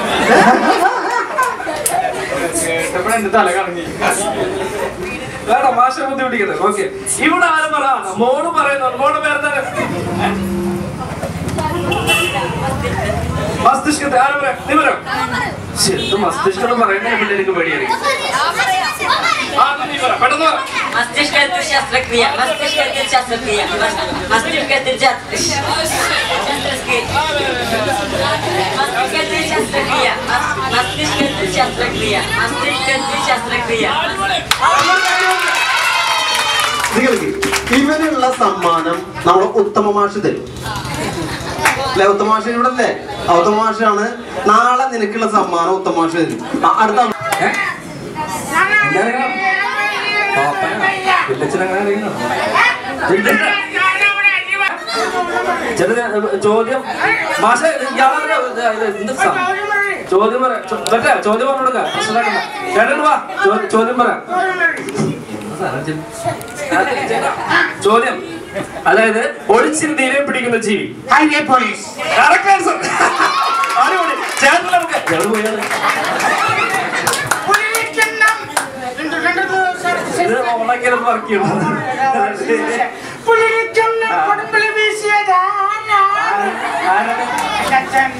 കേട്ടപ്പോഴെ എന്റെ തല കറങ്ങി വേണ്ട മാഷ ബുദ്ധിമുട്ടിക്കട്ടെ ഓക്കെ ഇവിടെ ആരും പറ മോള് പറയുന്നു മോള് പേര് തന്നെ മസ്തിഷ്കത്തെ ആരും പറയാം നീ പറയാം ശരി മസ്തിഷ്കം പറയുന്ന പിന്നെ എനിക്ക് പേടിയായിരിക്കും ആ എന്നാ നീ പറ പെട്ടെന്ന് പറ മസ്തിഷ്കത്തിൽ ശസ്ത്രക്രിയ മസ്തിഷ്കത്തിൽ ശസ്ത്രക്രിയ മസ്- മസ്തിഷ്കത്തിൽ ശസ്ത്ര- ശസ്ത്രക്രിയ മസ്തിഷ്കത്തിൽ ശസ്ത്രക്രിയ മസ്- മസ്തിഷ്കത്തിൽ ശസ്ത്രക്രിയ മസ്തിഷ്കത്തിൽ ശസ്ത്രക്രിയ നിങ്ങൾക്ക് ഇവനുള്ള സമ്മാനം നമ്മുടെ ഉത്തമ മാഷ് തരും അല്ലെ ഉത്തമ മാഷ് ഇവിടെ അല്ലേ ആ ഉത്തമ മാഷാണ് നാളെ നിനക്കുള്ള സമ്മാനം ഉത്തമ മാഷ് തരും ആ, അടുത്ത ഏ? എന്താ വില്ലച്ചനങ്ങനെ ചേട്ടാ ചോദ്യം മാഷ ഇയാളെ എന്ത് സം- ചോദ്യം പറയാം ചോ- പറ്റേ ചോദ്യം പറഞ്ഞു കൊടുക്കാം പ്രശ്നമാക്കണ്ട ചേട്ടൻ വാ ചോ- ചോദ്യം പറയാം ചേട്ടാ, ചോദ്യം അതായത് ഒളിച്ചിൽ നീരെ പിടിക്കുന്ന ജീവി ഹൈവേ പോലീസ് Correct answer. അടിപൊളി ചേട്ടൻ നമുക്ക് എവിടെ പോയാണ് പുലിക്കിണ്ണം. രണ്ട് രണ്ട് ദിവസം ഇത് ഓണാക്കിയാലും വർക്ക് ചെയ്യണം പുലിക്കിണ്ണം കൊടുമ്പിളി വീശിയതാരാ? ആരാണ് അച്ഛൻ.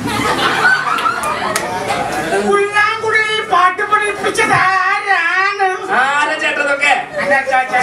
പുല്ലാങ്കുഴലിൽ പാട്ട് പഠിപ്പിച്ചതാരാണ് ആരാ ചേട്ടനൊക്കെ അച്ഛൻ.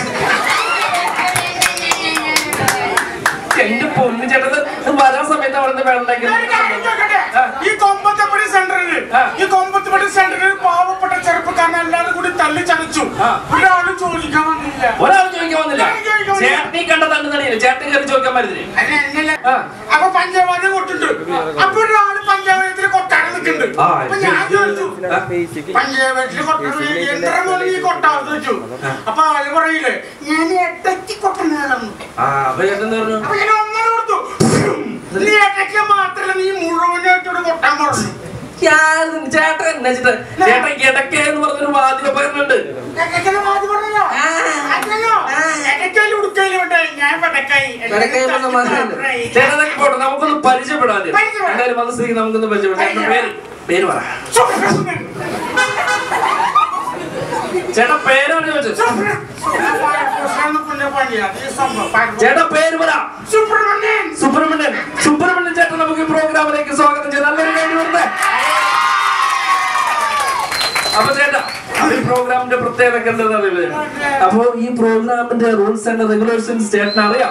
എന്റെ പൊന്നു ചേട്ടത് വരാൻ സമയത്ത് അവിടെ ഒരു കാര്യം ചോദിക്കട്ടെ? ഈ കൊമ്പത്തപ്പടി സെന്ററിൽ ആ. ഈ കൊമ്പത്തപ്പടി സെന്ററിൽ പാവപ്പെട്ട ചെറുപ്പക്കാരനെ എല്ലാവരും കൂടി തല്ലി ചതച്ചു ആ. ഒരാളും ചോദിക്കാൻ വന്നില്ല ഒരാൾ ചോദിക്കാൻ വന്നില്ല ഒരാളും ചോദിക്കാൻ വന്നില്ല. ചേട്ടനീ കണ്ട തണ്ണു തടിയില്ല ചേട്ടൻ കയറി ചോദിക്കാൻ പറ്റില്ലേ അത് എന്നല്ല. ആ. അപ്പൊ പഞ്ചാബാദ് കൊട്ടുണ്ട് അപ്പൊ ഒരാള് പഞ്ചാബത്തിൽ കൊട്ടാരം നിൽക്കുന്നുണ്ട് ആ, അപ്പൊ ഞാൻ ചോദിച്ചു പഞ്ചാബത്തിൽ കൊട്ടാരം എത്ര മുതൽ ഈ കൊട്ടാരം വെച്ചു അപ്പൊ ആള് പറയില്ലേ ഞാൻ ഇടയ്ക്ക് കൊട്ടുന്നതാണ് ആ അപ്പൊ ചേട്ടൻ എന്ത് പറഞ്ഞു അപ്പൊ ഞാൻ ഒന്നര കൊടുത്തു നീ ഇടയ്ക്ക് മാത്രല്ല നീ മുഴുവനായിട്ടൊരു കൊട്ടാൻ പറഞ്ഞു ഞാൻ ചേട്ടൻ എന്നാ ചേട്ടാ ചേട്ടൻ കിടക്കേ എന്ന് പറഞ്ഞൊരു വാദ്യ പകരുന്നുണ്ട് ഇടയ്ക്കത് മാതി പറഞ്ഞല്ലോ അല്ലല്ലോ ഇടയ്ക്കയിൽ ഉടുക്കയിലും ഉണ്ട് ഞാൻ പടക്കായി ചേട്ടൻ അതൊക്കെ പോട്ടെ നമുക്കൊന്ന് പരിചയപ്പെടാം ആദ്യം. പരിചയപ്പെടാം. എന്തായാലും വന്ന സ്ഥിതിക്ക് നമുക്കൊന്ന് പരിചയപ്പെടാം ചേട്ടന്റെ പേര് പേര് പറ ചേട്ടാ പേരാണ് ചോദിച്ചത് ചേട്ടാ പേര് പറ സുബ്രഹ്മണ്യൻ സുബ്രഹ്മണ്യൻ സുബ്രഹ്മണ്യൻ ചേട്ടൻ നമുക്ക് ഈ പ്രോഗ്രാമിലേക്ക് സ്വാഗതം ചെയ്ത് നല്ലൊരു വേണ്ടി വരുന്നേ അപ്പൊ ചേട്ടാ അപ്പൊ ഈ പ്രോഗ്രാമിന്റെ പ്രത്യേകത എന്താണെന്ന് അറിയില്ല അപ്പൊ ഈ പ്രോഗ്രാമിന്റെ റൂൾസ് ആൻഡ് റെഗുലേഷൻസ് ചേട്ടൻ അറിയാം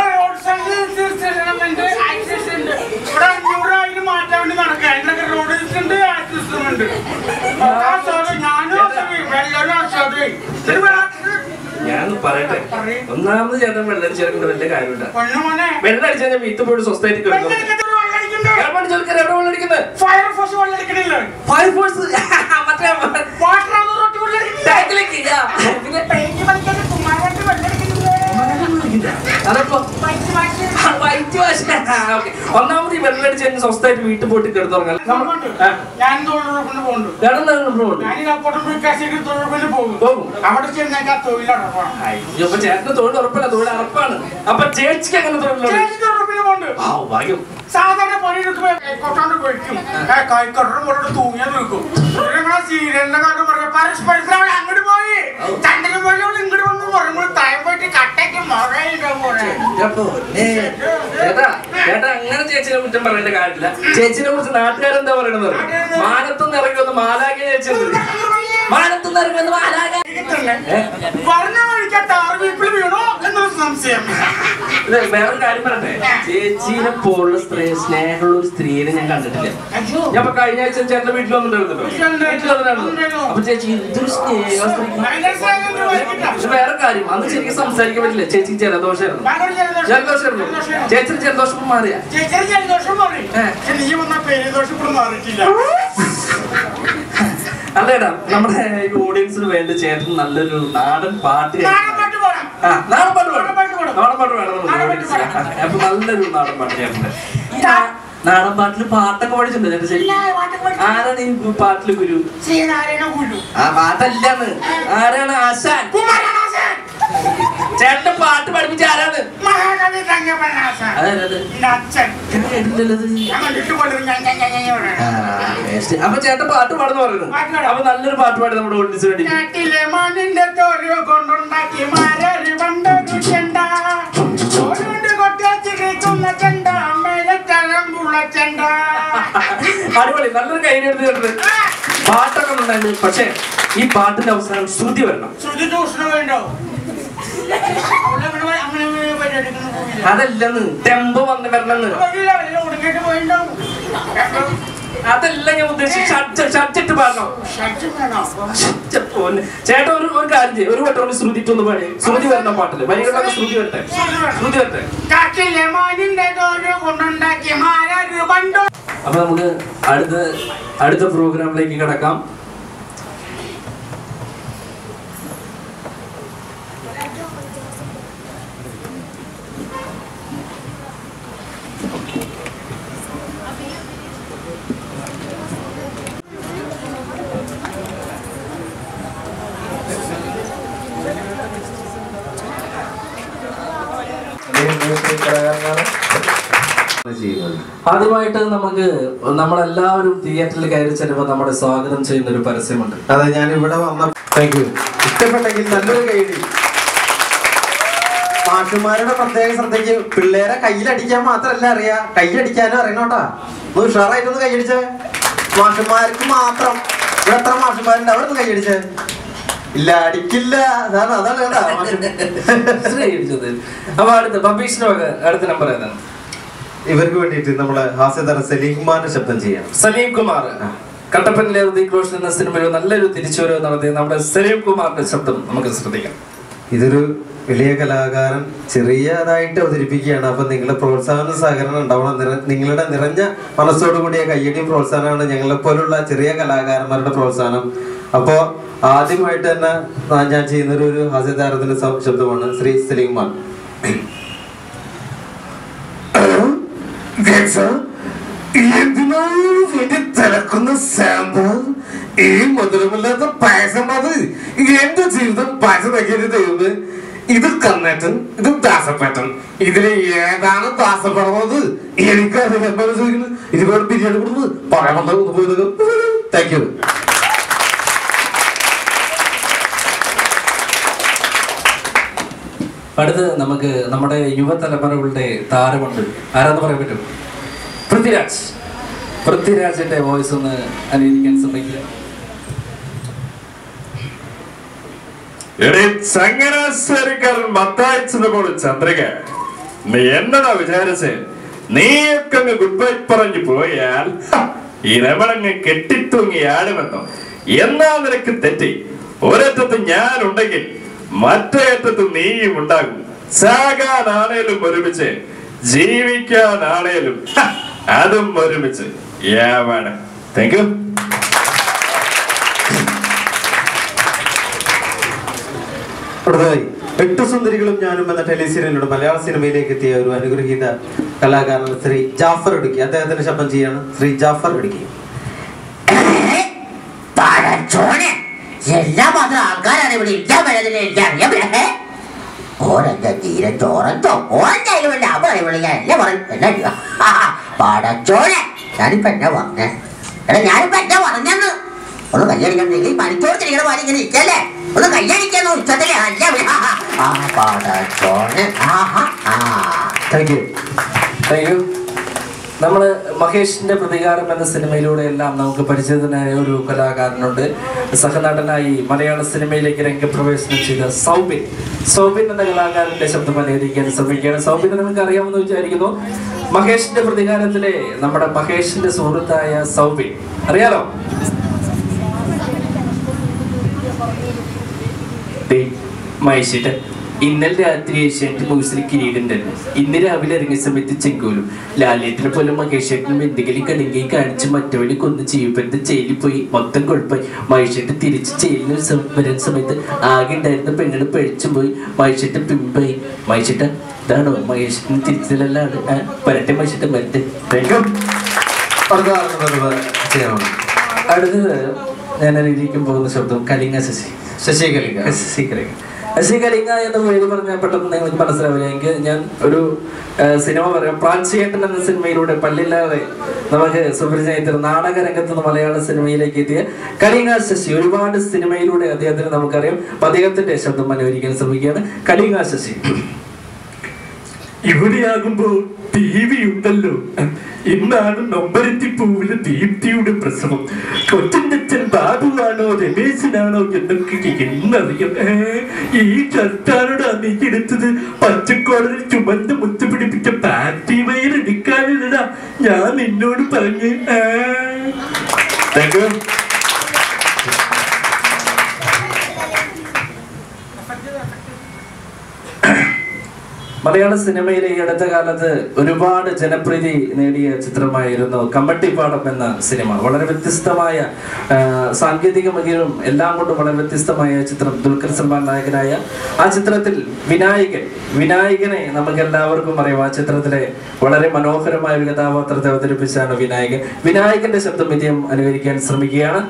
ഇവിടെ അഞ്ഞൂറായിരം മാറ്റാൻ വേണ്ടി നടക്കുക അതിനൊക്കെ റോഡ് ഉണ്ട് ആക്സിസും ഉണ്ട് ഞാനും ആസ്വദിക്കും. എല്ലാവരും ആസ്വദിക്കും. ഇത് വേണം. ഞാൻ പറയട്ടെ ഒന്നാമത് ചേട്ടൻ വെള്ളടിച്ചേരേണ്ട വലിയ കാര്യമില്ല പൊന്നു മോനെ വെള്ളടിച്ചാൽ ഞാൻ വീട്ടിൽ പോയിട്ട് സൊസൈറ്റിക്ക് വരുന്നു വെള്ളടിക്കത്ത് വെള്ളടിക്കണ്ടേ? ഗവൺമെന്റ് ജോലിക്കാർ എവിടെ വെള്ളടിക്കുന്നത് ഫയർഫോഴ്സ് വെള്ളടിക്കണില്ലേ ഫയർഫോഴ്സ് മറ്റേ വാട്ടർ അതോറിറ്റി വെള്ളടിക്കണില്ലേ ടാങ്കിലേക്ക് പിന്നെ പെയിന്റ് പണിക്കാര് കുമാരനായിട്ട് വെള്ളടിക്കണില്ലേ അതപ്പോ വൈറ്റ് വാഷ് വൈറ്റ് വാഷ് ഒന്നാമത് ഈ വെള്ളടിച്ച് കഴിഞ്ഞ് സ്വസ്ഥമായിട്ട് വീട്ടിൽ പോയിട്ട് കിടന്നുറങ്ങാം നമ്മളുണ്ട്. ഞാൻ തൊഴിലുറപ്പിന് പോകുന്നുണ്ട് കിടന്നു ഞാൻ ഈ അപ്പോട്ടും വികാസിക്ക് തൊഴിലുറപ്പിന് പോകും പോകും. അവിടെ ചെന്നേക്കാ തൊഴിലുറപ്പാണ് അപ്പൊ ചേട്ടന് തൊഴിൽ ഉറപ്പല്ല തൊഴിൽ അറപ്പാണ് അപ്പൊ ചേച്ചിക്ക് അങ്ങനെ തൊഴിലുണ്ട് ചേച്ചി തൊഴിലുറപ്പിന് പോകുന്നുണ്ട് ആ ഭാഗ്യം സാധാരണ പണിയെടുക്കുമ്പോ കൈക്കോട്ടാണ്ട് പൊഴിക്കും കൈക്കോട്ടം കൊണ്ട് തൂങ്ങിയ നിൽക്കും നിങ്ങളെ സീരിയലിന്റെ കാര്യം പറയാം പരസ്പരം അവിടെ അങ്ങോട്ട് പോയി ചണ്ടന് പോയി അവിടെ ഇങ്ങോട്ട് വന്ന് പറയുമ്പോൾ താഴെ പോയിട്ട് കട്ടയ്ക്ക് മുറയുണ്ടാവും പോലെ ചേട്ടോ, ഏ, ചേട്ടാ ചേട്ടാ അങ്ങനെ ചേച്ചിനെ കുറ്റം പറയേണ്ട കാര്യമില്ല ചേച്ചിനെ കുറിച്ച് നാട്ടുകാരെന്താ പറയണെന്ന് അറിയോ മാനത്തുനിന്ന് ഇറങ്ങി വന്ന് മാലാക ചേച്ചി മാനത്തുനിന്ന് ഇറങ്ങി വന്ന് മാലാക ഏ? പറഞ്ഞ വഴിക്ക് ടാർ വീപ്പിൽ വീണോ എന്നൊരു സംശയം ഇത് വേറൊരു കാര്യം പറയട്ടെ ചേച്ചീനെ പോലുള്ള സ്ത്രീ സ്നേഹമുള്ള ഒരു സ്ത്രീയെ ഞാൻ കണ്ടിട്ടില്ല അയ്യോ ഞാൻ ഇപ്പൊ കഴിഞ്ഞ ആഴ്ച ചേട്ടന്റെ വീട്ടിൽ വന്നിട്ടുണ്ടല്ലോ വീട്ടിൽ വന്നിട്ടുണ്ടല്ലോ അപ്പൊ ചേച്ചി ഇതൊരു സ്നേഹ സ്ത്രീ ഭയങ്കര സ്നേഹം ഉണ്ട് വൈകിട്ടാ. പക്ഷെ വേറെ കാര്യം അന്ന് ശരിക്കും സംസാരിക്കാൻ പറ്റില്ല ചേച്ചിക്ക് ജലദോഷമായിരുന്നു ഭയങ്കര ജലദോഷം. ജലദോഷമായിരുന്നു ജലദോഷം. ചേച്ചിന് ജലദോഷം മാറിയ ചേച്ചിയുടെ ജലദോഷം മാറി ഏ. പക്ഷെ നീ വന്ന പേരുദോഷം ഇപ്പോഴും മാറിയിട്ടില്ല അതേടാ നമ്മുടെ ഈ ഓഡിയൻസിന് വേണ്ടി ചേട്ടൻ നല്ലൊരു നാടൻ പാട്ട് കേൾക്കണം. നാടൻ പാട്ട് പോടാം ആ, നാടൻ പാട്ട് നാടൻ പാട്ട് വേണം പാടാം. നാടൻ പാട്ട് വേണം നമ്മുടെ നാടൻ പാട്ട് audience ന്. പാടാം. അപ്പൊ നല്ലൊരു നാടൻ പാട്ട് ചേട്ടൻ ഈ നാ- നാടൻ പാട്ടിൽ പാട്ടൊക്കെ പഠിച്ചിട്ടുണ്ട് ചേട്ടൻ ശരി ഇല്ല, പാട്ടൊക്കെ പഠിച്ചിട്ടുണ്ട്. ആരാണ് ഈ പാട്ടില് ഗുരു ശ്രീനാരായണ ഗുരു ആ പാട്ടല്ലാന്ന് ആരാണ് ആശാൻ കുമാരനാശൻ ചേട്ടന്റെ പാട്ട് പഠിപ്പിച്ച ആരാണ് മഹാകവി തങ്കപ്പനാശാൻ അതായത് എന്റെ അച്ഛൻ ഞാൻ കണ്ടിട്ട് പോലും ഞാൻ ഞാൻ ഞാൻ ഞാൻ പറയണം. അപ്പൊ ചേട്ടൻ പാട്ട് പാടുന്ന പറയുന്നു അപ്പൊ നല്ലൊരു പാട്ട് പാടി നമ്മുടെ ഓഡിയൻസിന് വേണ്ടി നാട്ടിലെ മണ്ണിന്റെ തോല് കൊണ്ടുണ്ടാക്കി മരര് പണ്ടൊരു ചെണ്ട തോലുകൊണ്ട് കൊട്ടിയച്ചിരിക്കുന്ന ചെണ്ട മേലെ തഴമ്പുള്ള ചെണ്ട അടിപൊളി നല്ലൊരു കൈ എടുത്ത് കേട്ടത് പാട്ടൊക്കെ ഉണ്ടായിരുന്നു പക്ഷെ ഈ പാട്ടിന്റെ അവസാനം ശ്രുതി വരണം ശ്രുതി ട്യൂഷന് വേണ്ടോ അവിടെ ഇവിടെ അങ്ങനെ പരിപാടിക്കൊന്നും പോയില്ല അതല്ലെന്ന് ടെമ്പോ വന്ന് വരണമെന്ന് വല്ല വല്ല ഒടുങ്ങിയിട്ട് പോയിണ്ടാവും അതല്ല ഞാൻ ഉദ്ദേശിച്ചു ഷർട്ട് ഷർട്ടിട്ട് പാടണം ഷർട്ട് വേണോ ഛെ, പോന്ന്. ചേട്ടാ ഒരു ഒരു കാര്യം ചെയ്യും ഒരു വട്ടം കൂടി ശ്രുതിട്ടൊന്ന് പാടി ശ്രുതി വരണം പാട്ടില് വരികളൊക്കെ ശ്രുതി വരട്ടെ ശ്രുതി വരട്ടെ കാട്ടിലെ മാനിന്റെ തോല് കൊണ്ടുണ്ടാക്കി മരര് പണ്ടോ അപ്പൊ നമുക്ക് അടുത്ത അടുത്ത പ്രോഗ്രാമിലേക്ക് കിടക്കാം ചെയ്യുന്നത് ആദ്യമായിട്ട് നമുക്ക് നമ്മളെല്ലാവരും തിയേറ്ററിൽ കയറി ചെല്ലുമ്പോൾ നമ്മുടെ സ്വാഗതം ചെയ്യുന്ന ഒരു പരസ്യമുണ്ട് അതെ ഞാൻ ഇവിടെ വന്ന താങ്ക് യു ഇഷ്ടപ്പെട്ടെങ്കിൽ നല്ലൊരു കൈഡി മാഷുമാരുടെ പ്രത്യേക ശ്രദ്ധയ്ക്ക് പിള്ളേരെ കയ്യിലടിക്കാൻ മാത്രല്ല അറിയാ കൈയടിക്കാനും അറിയണോട്ടാ ഒന്ന് ഉഷാറായിട്ടൊന്ന് കൈയടിച്ചേ മാഷുമാർക്ക് മാത്രം ഇവിടെ എത്ര മാഷുമാരുണ്ട് അവരൊന്ന് കൈയടിച്ചേ ഇല്ല അടിക്കില്ല അതാണ് അതാണ് കേട്ടാ മാഷ്. ശ്രദ്ധിച്ചത്. അപ്പൊ അടുത്ത ബബീഷിന്റെ വക അടുത്ത നമ്പർ ഏതാണ് ഇവർക്ക് വേണ്ടിയിട്ട് നമ്മളെ ഹാസ്യതര സലീംമാന്റെ ശബ്ദം ചെയ്യാം സലീം കുമാർ കട്ടപ്പനിലെ ഋതിക് റോഷൻ എന്ന സിനിമയിൽ നല്ലൊരു തിരിച്ചുവരവ് നടത്തിയ നമ്മുടെ സലീം കുമാറിന്റെ ശബ്ദം നമുക്ക് ശ്രദ്ധിക്കാം ഇതൊരു വലിയ കലാകാരൻ ചെറിയതായിട്ട് അവതരിപ്പിക്കുകയാണ് അപ്പൊ നിങ്ങളുടെ പ്രോത്സാഹന സഹകരണം ഉണ്ടാവണം നിറ- നിങ്ങളുടെ നിറഞ്ഞ മനസ്സോടു കൂടിയ കയ്യടിയും പ്രോത്സാഹനമാണ് ഞങ്ങളെ പോലുള്ള ചെറിയ കലാകാരന്മാരുടെ പ്രോത്സാഹനം അപ്പോ ആദ്യമായിട്ട് തന്നെ ആ- ഞാൻ ചെയ്യുന്ന ഒരു- ഒരു ഹാസ്യതാരത്തിന്റെ സ- ശബ്ദമാണ് ശ്രീ സലീംമാൻ എന്തിനാണ് വേണ്ടി തിളക്കുന്ന സാമ്പാർ ഈ മധുരമില്ലാത്ത പായസം അത് എന്റെ ജീവിതം പായസം വെക്കരുത് ദൈവമേ ഇത് കണ്ണേട്ടൻ ഇത് ദാസപ്പേട്ടൻ ഇതില് ഏതാണ് ദാസപ്പെടുന്നത് എനിക്കറിയാൻ ചോദിക്കുന്നത് ഇതുപോലെ ബിരിയാണി കൊടുക്കുന്നത് പറയാൻ വന്നത് പോയത് താങ്ക് യു അടുത്ത് നമുക്ക് നമ്മുടെ യുവതലമുറകളുടെ താരമുണ്ട് ആരാന്ന് പറയാൻ പറ്റും പൃഥ്വിരാജ് പൃഥ്വിരാജിന്റെ വോയിസ് ഒന്ന് അനുകരിക്കാൻ ശ്രമിക്കുക എടീ ചങ്ങനാശ്ശേരിക്കാരൻ മത്തായിച്ചത് പോലെ ചന്ദ്രിക നീ എന്നതാ വിചാരിച്ചേ നീയൊക്കെ അങ്ങ് ഗുഡ് ബൈ പറഞ്ഞു പോയാൽ ഹ, ഈ രമണങ്ങ് കെട്ടിത്തൂങ്ങി ആടുമെന്നോ എന്നാ നിനക്ക് തെറ്റി ഒരറ്റത്ത് ഞാൻ ഉണ്ടെങ്കിൽ മറ്റേ അറ്റത്ത് നീയും ഉണ്ടാകും ചാകാനാണേലും ഒരുമിച്ച് ജീവിക്കാനാണേലും ഹ, അതും ഒരുമിച്ച് യാവാണ് താങ്ക് യു അടുത്തതായി എട്ട് സുന്ദരികളും ഞാനും എന്ന ടെലിസീരിയലിലൂടെ മലയാള സിനിമയിലേക്ക് എത്തിയ ഒരു അനുഗ്രഹീത കലാകാരൻ ശ്രീ ജാഫർ ഇടുക്കി അദ്ദേഹത്തിന്റെ ശബ്ദം ചെയ്യാണ് ശ്രീ ജാഫർ ഇടുക്കി പടച്ചോനെ എല്ലാ മാത്രം ആൾക്കാരാണ് ഇവിടെ ഇരിക്കാൻ പറ്റുന്നില്ല എനിക്കറിയാം ഓരന്റെ തീരെ ചോറത്തോ ഓരന്റെ വല്ല അവിടെ വിളിക്കാൻ എന്നെ പറയും എന്നെ പടച്ചോനെ ഞാനിപ്പോ എന്നാ പറഞ്ഞേ എടാ ഞാനിപ്പോ എന്നാ പറഞ്ഞെന്ന് ഒന്ന് കയ്യടിക്കാൻ നിങ്ങൾ പണിക്കോട് തിരികെ പോലെ ഇങ്ങനെ ഇരിക്കല്ലേ ഒന്ന് കയ്യടിക്കാന്ന് ഉച്ചത്തിലെ അല്ല ആ പടച്ചോനെ ആഹാ ആ താങ്ക് യു താങ്ക് യു നമ്മള് മഹേഷിന്റെ പ്രതികാരം എന്ന സിനിമയിലൂടെ എല്ലാം നമുക്ക് പരിചിതനായ ഒരു കലാകാരനുണ്ട് സഹനടനായി മലയാള സിനിമയിലേക്ക് രംഗപ്രവേശനം ചെയ്ത സൗബിൻ സൗബിൻ എന്ന കലാകാരന്റെ ശബ്ദം അനുകരിക്കാൻ ശ്രമിക്കുകയാണ് സൗബിനെ നിങ്ങൾക്ക് അറിയാമെന്ന് വിചാരിക്കുന്നു മഹേഷിന്റെ പ്രതികാരത്തിലെ നമ്മുടെ മഹേഷിന്റെ സുഹൃത്തായ സൗബിൻ അറിയാലോ മഹേഷിട്ട് ഇന്നലെ രാത്രി ഏഷ്യാനെറ്റ് ന്യൂസിൽ കിരീടുണ്ടായിരുന്നു ഇന്ന് രാവിലെ ഇറങ്ങിയ സമയത്ത് ചെങ്കോലും ലാലേട്ടിനെ പോലെ മഹേഷേട്ടനും എന്തെങ്കിലും കടുങ്കി കാണിച്ച് മറ്റവനെ കൊന്ന് ചെയ്യപ്പെടുത്ത് ജയിലിൽ പോയി മൊത്തം കുഴപ്പമായി മഹേഷേട്ട് തിരിച്ച് ജയിലിൽ സം- വരുന്ന സമയത്ത് ആകെ ഉണ്ടായിരുന്ന പെണ്ണിന് പഴിച്ചും പോയി മഹേഷേട്ട് പിമ്പായി മഹേഷേട്ട ഇതാണോ മഹേഷേട്ടന് തിരിച്ചിലാണ് വരട്ടെ മഹേഷേട്ടൻ വരട്ടെ താങ്ക് യു അടുത്ത ആളുകൾ ചെയ്യണം അടുത്തത് ഞാൻ ഇരിക്കും പോകുന്ന ശബ്ദം കലിംഗ ശശി ശശി കലിക ശശി കലിംഗ ശ്രീ കലിംഗ എന്ന പേര് പറഞ്ഞാൽ പെട്ടെന്ന് നിങ്ങൾക്ക് മനസ്സിലാവില്ല എനിക്ക് ഞാൻ ഒരു ആ, സിനിമ പറയാം പ്രാഞ്ചിയേട്ടൻ എന്ന സിനിമയിലൂടെ പല്ലില്ലാതെ നമുക്ക് സുപരിചിതർ നാടക രംഗത്ത് നിന്ന് മലയാള സിനിമയിലേക്ക് എത്തിയ കലിംഗ ശശി ഒരുപാട് സിനിമയിലൂടെ അദ്ദേഹത്തിന് നമുക്കറിയാം അപ്പൊ അദ്ദേഹത്തിന്റെ ശബ്ദം മനോഹരിക്കാൻ ശ്രമിക്കുകയാണ് കലിംഗ ശശി ഇവിടെയാകുമ്പോ ടി വി ഉണ്ടല്ലോ ഇന്നാണ് നൊമ്പരത്തി പൂവിലെ ദീപ്തിയുടെ പ്രസവം കൊച്ചൻ്റെച്ചൻ ബാബുവാണോ രമേശനാണോ എന്നൊക്കെ എന്നറിയാം ഏ, ഈ ഷർട്ടാണോടാ നീ എടുത്തത് പച്ചക്കോളറിൽ ചുമന്ന് മുത്ത് പിടിപ്പിച്ച പാറ്റി വയർ എടുക്കാനില്ലടാ ഞാൻ നിന്നോട് പറഞ്ഞു താങ്ക് യു മലയാള സിനിമയിലെ ഈ അടുത്ത കാലത്ത് ഒരുപാട് ജനപ്രീതി നേടിയ ചിത്രമായിരുന്നു കമ്പട്ടിപ്പാടം എന്ന സിനിമ വളരെ വ്യത്യസ്തമായ ആ, സാങ്കേതിക മികവും എല്ലാം കൊണ്ടും വളരെ വ്യത്യസ്തമായ ചിത്രം ദുൽഖർ സൽമാൻ നായകനായ ആ ചിത്രത്തിൽ വിനായകൻ വിനായകനെ നമുക്ക് എല്ലാവർക്കും അറിയാം ആ ചിത്രത്തിലെ വളരെ മനോഹരമായ ഒരു കഥാപാത്രത്തെ അവതരിപ്പിച്ചാണ് വിനായകൻ വിനായകന്റെ ശബ്ദം വിജയം അനുകരിക്കാൻ ശ്രമിക്കുകയാണ്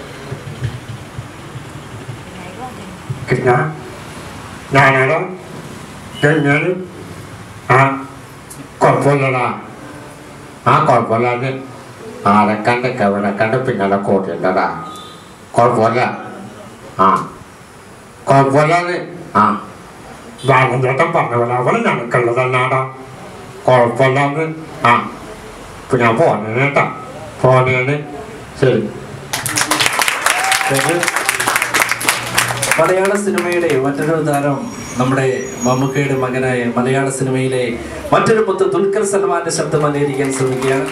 കൃഷ്ണ ഞാനാടോ ഞാൻ ആ കുഴപ്പമില്ലടാ ആ കുഴപ്പമില്ലാതെ ആരക്കണ്ട് കവിടക്കണ്ട് പിന്നാലെ കൂട്ടിണ്ടടാ കുഴപ്പമില്ല ആ കുഴപ്പമില്ലാതെ ആ ബാലഞ്ചേട്ടൻ പറഞ്ഞ പോലെ അവള് ഞങ്ങൾക്കുള്ളതല്ലാടാ കുഴപ്പമില്ലാന്ന് ആ ഇപ്പൊ ഞാൻ പോണേട്ടാ പോണേന് ശരി Thank you. മലയാള സിനിമയുടെ മറ്റൊരു താരം നമ്മുടെ മമ്മൂക്കയുടെ മകനായ മലയാള സിനിമയിലെ മറ്റൊരു മുത്ത് ദുൽഖർ സൽമാന്റെ ശബ്ദം അനുകരിക്കാൻ ശ്രമിക്കുകയാണ്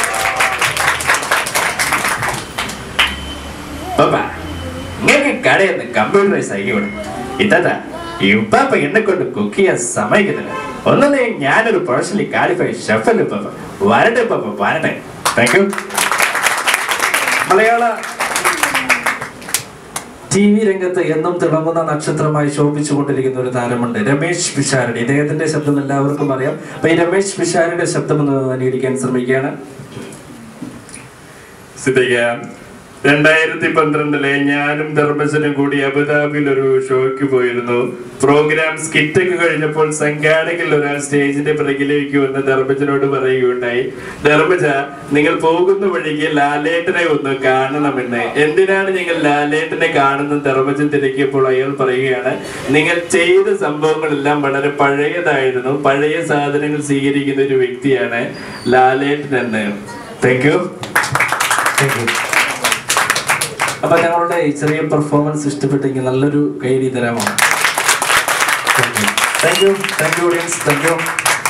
പാപ്പാ നിങ്ങൾക്ക് കടയിൽ നിന്ന് കമ്പ്യൂട്ടറൈസ് ആയിക്കോട്ടെ ഇതാ ഈ ഉപ്പാപ്പ എന്നെ കൊണ്ട് കുക്ക് ചെയ്യാൻ സമ്മതിക്കുന്നില്ല ഒന്നേ ഞാനൊരു പേഴ്സണലി ക്വാളിഫൈഡ് ഷെഫല്ലേ പാപ്പ വരട്ടെ പാപ്പ വരട്ടെ thank you Malayala T V രംഗത്ത് എന്നും തിളങ്ങുന്ന നക്ഷത്രമായി ശോഭിച്ചുകൊണ്ടിരിക്കുന്ന ഒരു താരമുണ്ട് രമേശ് പിഷാരടി ഇദ്ദേഹത്തിന്റെ ശബ്ദം എല്ലാവർക്കും അറിയാം അപ്പൊ ഈ രമേശ് പിഷാരടിയുടെ ശബ്ദം ഒന്ന് അനുകരിക്കാൻ ശ്രമിക്കുകയാണ് സിദ്ദിഖ രണ്ടായിരത്തി പന്ത്രണ്ടിലെ ഞാനും ധർമ്മജനും കൂടി അബുദാബിയിൽ ഒരു ഷോയ്ക്ക് പോയിരുന്നു പ്രോഗ്രാം സ്കിറ്റൊക്കെ കഴിഞ്ഞപ്പോൾ സംഘാടകരിൽ ഒരാൾ സ്റ്റേജിന്റെ പിറകിലേക്ക് വന്ന് ധർമ്മജനോട് പറയുകയുണ്ടായി ധർമ്മജ നിങ്ങൾ പോകുന്ന വഴിക്ക് ലാലേട്ടനെ ഒന്ന് കാണണമെന്ന് എന്തിനാണ് നിങ്ങൾ ലാലേട്ടനെ കാണുന്ന ധർമ്മജൻ തിരക്കിയപ്പോൾ അയാൾ പറയുകയാണ് നിങ്ങൾ ചെയ്ത സംഭവങ്ങളെല്ലാം വളരെ പഴയതായിരുന്നു പഴയ സാധനങ്ങൾ സ്വീകരിക്കുന്ന ഒരു വ്യക്തിയാണ് ലാലേട്ടൻ എന്ന് താങ്ക് യു അപ്പൊ ഞങ്ങളുടെ ഈ ചെറിയ പെർഫോമൻസ് ഇഷ്ടപ്പെട്ടെങ്കിൽ നല്ലൊരു കൈഡി തരാമോ thank you thank you audience thank you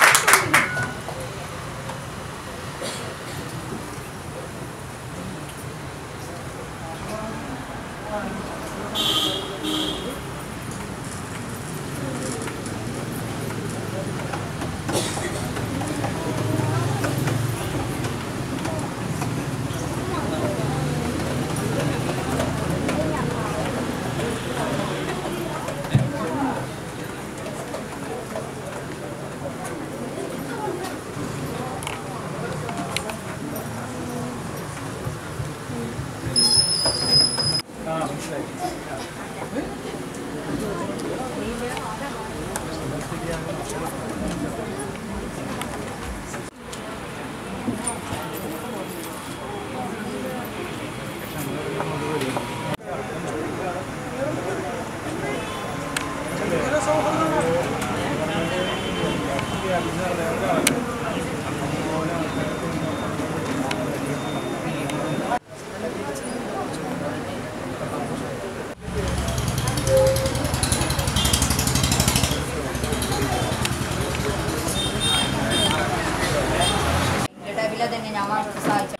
ഡബില തന്നെ ഞാൻ മാത്രം സഹായിച്ചു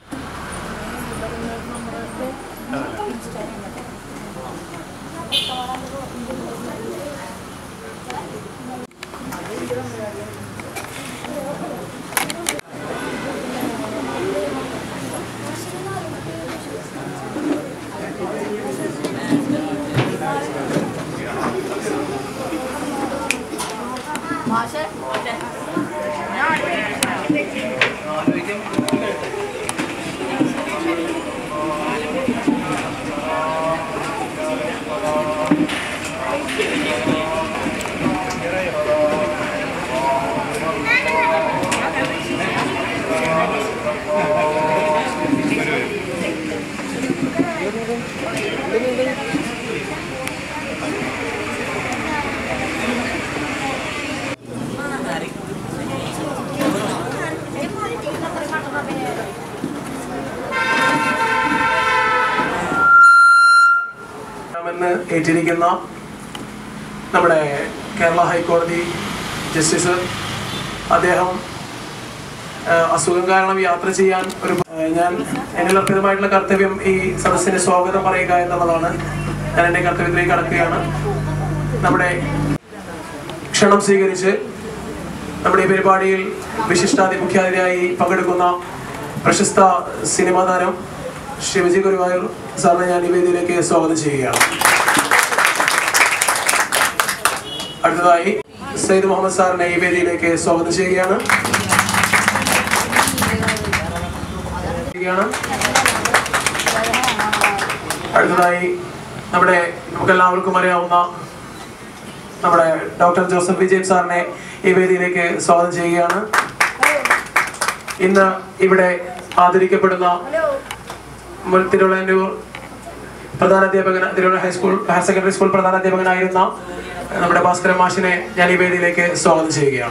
മാഷേ Thank ഏറ്റിരിക്കുന്ന നമ്മുടെ കേരള ഹൈക്കോടതി ജസ്റ്റിസ് അദ്ദേഹം ആ, അസുഖം കാരണം യാത്ര ചെയ്യാൻ ഒരു ആ, ഞാൻ എന്നിൽ അർപ്പിതമായിട്ടുള്ള കർത്തവ്യം ഈ സദസ്സിന് സ്വാഗതം പറയുക എന്നുള്ളതാണ് ഞാൻ എൻ്റെ കർത്തവ്യത്തിലേക്ക് കടക്കുകയാണ് നമ്മുടെ ക്ഷണം സ്വീകരിച്ച് നമ്മുടെ ഈ പരിപാടിയിൽ വിശിഷ്ടാതി മുഖ്യാതിഥിയായി പങ്കെടുക്കുന്ന പ്രശസ്ത സിനിമാ താരം ശ്രീ വിജയ് ഗുരുവായൂർ സാറിനെ ഞാൻ ഈ വേദിയിലേക്ക് സ്വാഗതം ചെയ്യുകയാണ് അടുത്തതായി സയ്യിദ് മുഹമ്മദ് സാറിനെ ഈ വേദിയിലേക്ക് സ്വാഗതം ചെയ്യുകയാണ് ചെയ്യുകയാണ്. അടുത്തതായി നമ്മുടെ നമുക്ക് എല്ലാവർക്കും അറിയാവുന്ന നമ്മുടെ ഡോക്ടർ ജോസഫ് വിജയൻ സാറിനെ ഈ വേദിയിലേക്ക് സ്വാഗതം ചെയ്യുകയാണ് ഇന്ന് ഇവിടെ ആദരിക്കപ്പെടുന്ന മുൻ തിരുവള്ളൂർ പ്രധാന അധ്യാപകൻ Thiruvalla high school higher secondary school പ്രധാന അധ്യാപകനായിരുന്ന നമ്മുടെ ഭാസ്കരൻ മാഷിനെ ഞാൻ ഈ വേദിയിലേക്ക് സ്വാഗതം ചെയ്യുകയാണ്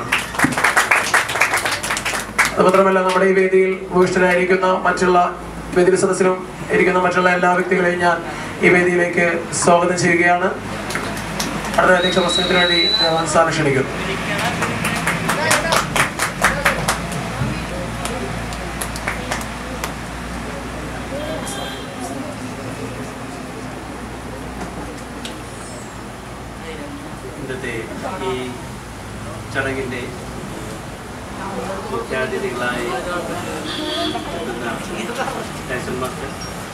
അതുമാത്രമല്ല നമ്മുടെ ഈ വേദിയിൽ ഭൂയിഷ്ഠരായിരിക്കുന്ന മറ്റുള്ള വേദിയിൽ സദസ്സിലും ഇരിക്കുന്ന മറ്റുള്ള എല്ലാ വ്യക്തികളെയും ഞാൻ ഈ വേദിയിലേക്ക് സ്വാഗതം ചെയ്യുകയാണ് അടുത്ത അധ്യക്ഷ പ്രസംഗത്തിന് വേണ്ടി ഞാൻ സാറിനെ ക്ഷണിക്കുന്നു ഇന്നത്തെ ഈ ചടങ്ങിൻ്റെ മുഖ്യാതിഥികളായി എത്തുന്ന നാഷൻ മാസ്റ്റർ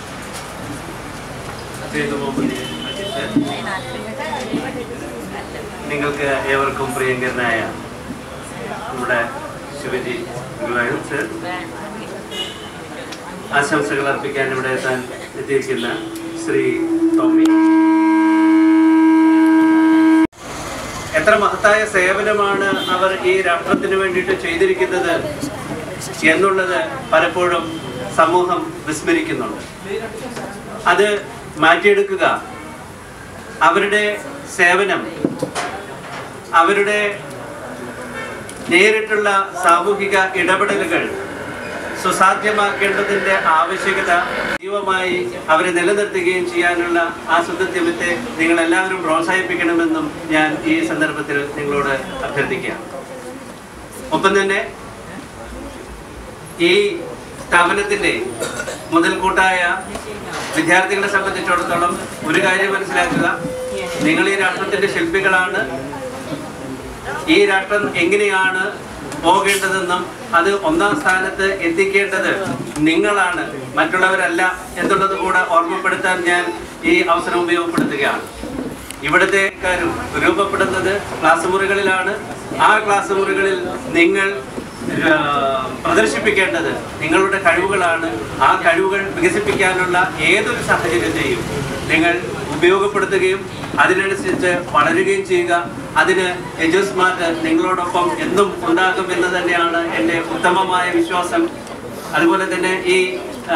സേതു മുഹമ്മദ് അജിത്ത് നിങ്ങൾക്ക് ഏവർക്കും പ്രിയങ്കരനായ നമ്മുടെ ശിവജി ഗുരുവായൂർ സർ ആശംസകൾ അർപ്പിക്കാൻ ഇവിടെ എത്താൻ എത്തിയിരിക്കുന്ന ശ്രീ ടോമി എത്ര മഹത്തായ സേവനമാണ് അവർ ഈ രാഷ്ട്രത്തിന് വേണ്ടിയിട്ട് ചെയ്തിരിക്കുന്നത് എന്നുള്ളത് പലപ്പോഴും സമൂഹം വിസ്മരിക്കുന്നുണ്ട് അത് മാറ്റിയെടുക്കുക അവരുടെ സേവനം അവരുടെ നേരിട്ടുള്ള സാമൂഹിക ഇടപെടലുകൾ സുസാധ്യമാക്കേണ്ടതിന്റെ ആവശ്യകത ജീവമായി അവരെ നിലനിർത്തുകയും ചെയ്യാനുള്ള ആ സുദൃത്യമത്തെ നിങ്ങൾ എല്ലാവരും പ്രോത്സാഹിപ്പിക്കണമെന്നും ഞാൻ ഈ സന്ദർഭത്തിൽ നിങ്ങളോട് അഭ്യർത്ഥിക്കുകയാണ് ഒപ്പം തന്നെ ഈ സ്ഥാപനത്തിന്റെ മുതൽക്കൂട്ടായ വിദ്യാർത്ഥികളെ സംബന്ധിച്ചിടത്തോളം ഒരു കാര്യം മനസ്സിലാക്കുക നിങ്ങൾ ഈ രാഷ്ട്രത്തിന്റെ ശില്പികളാണ് ഈ രാഷ്ട്രം എങ്ങനെയാണ് പോകേണ്ടതെന്നും അത് ഒന്നാം സ്ഥാനത്ത് എത്തിക്കേണ്ടത് നിങ്ങളാണ് മറ്റുള്ളവരല്ല എന്നുള്ളത് കൂടെ ഓർമ്മപ്പെടുത്താൻ ഞാൻ ഈ അവസരം ഉപയോഗപ്പെടുത്തുകയാണ് ഇവിടുത്തെ കാര്യം രൂപപ്പെടുന്നത് ക്ലാസ് മുറികളിലാണ് ആ ക്ലാസ് മുറികളിൽ നിങ്ങൾ ആ, പ്രദർശിപ്പിക്കേണ്ടത് നിങ്ങളുടെ കഴിവുകളാണ് ആ കഴിവുകൾ വികസിപ്പിക്കാനുള്ള ഏതൊരു സാഹചര്യത്തെയും നിങ്ങൾ ഉപയോഗപ്പെടുത്തുകയും അതിനനുസരിച്ച് വളരുകയും ചെയ്യുക അതിന് എജുസ്മാർട്ട് നിങ്ങളോടൊപ്പം എന്നും ഉണ്ടാകും എന്ന് തന്നെയാണ് എൻ്റെ ഉത്തമമായ വിശ്വാസം അതുപോലെ തന്നെ ഈ ആ,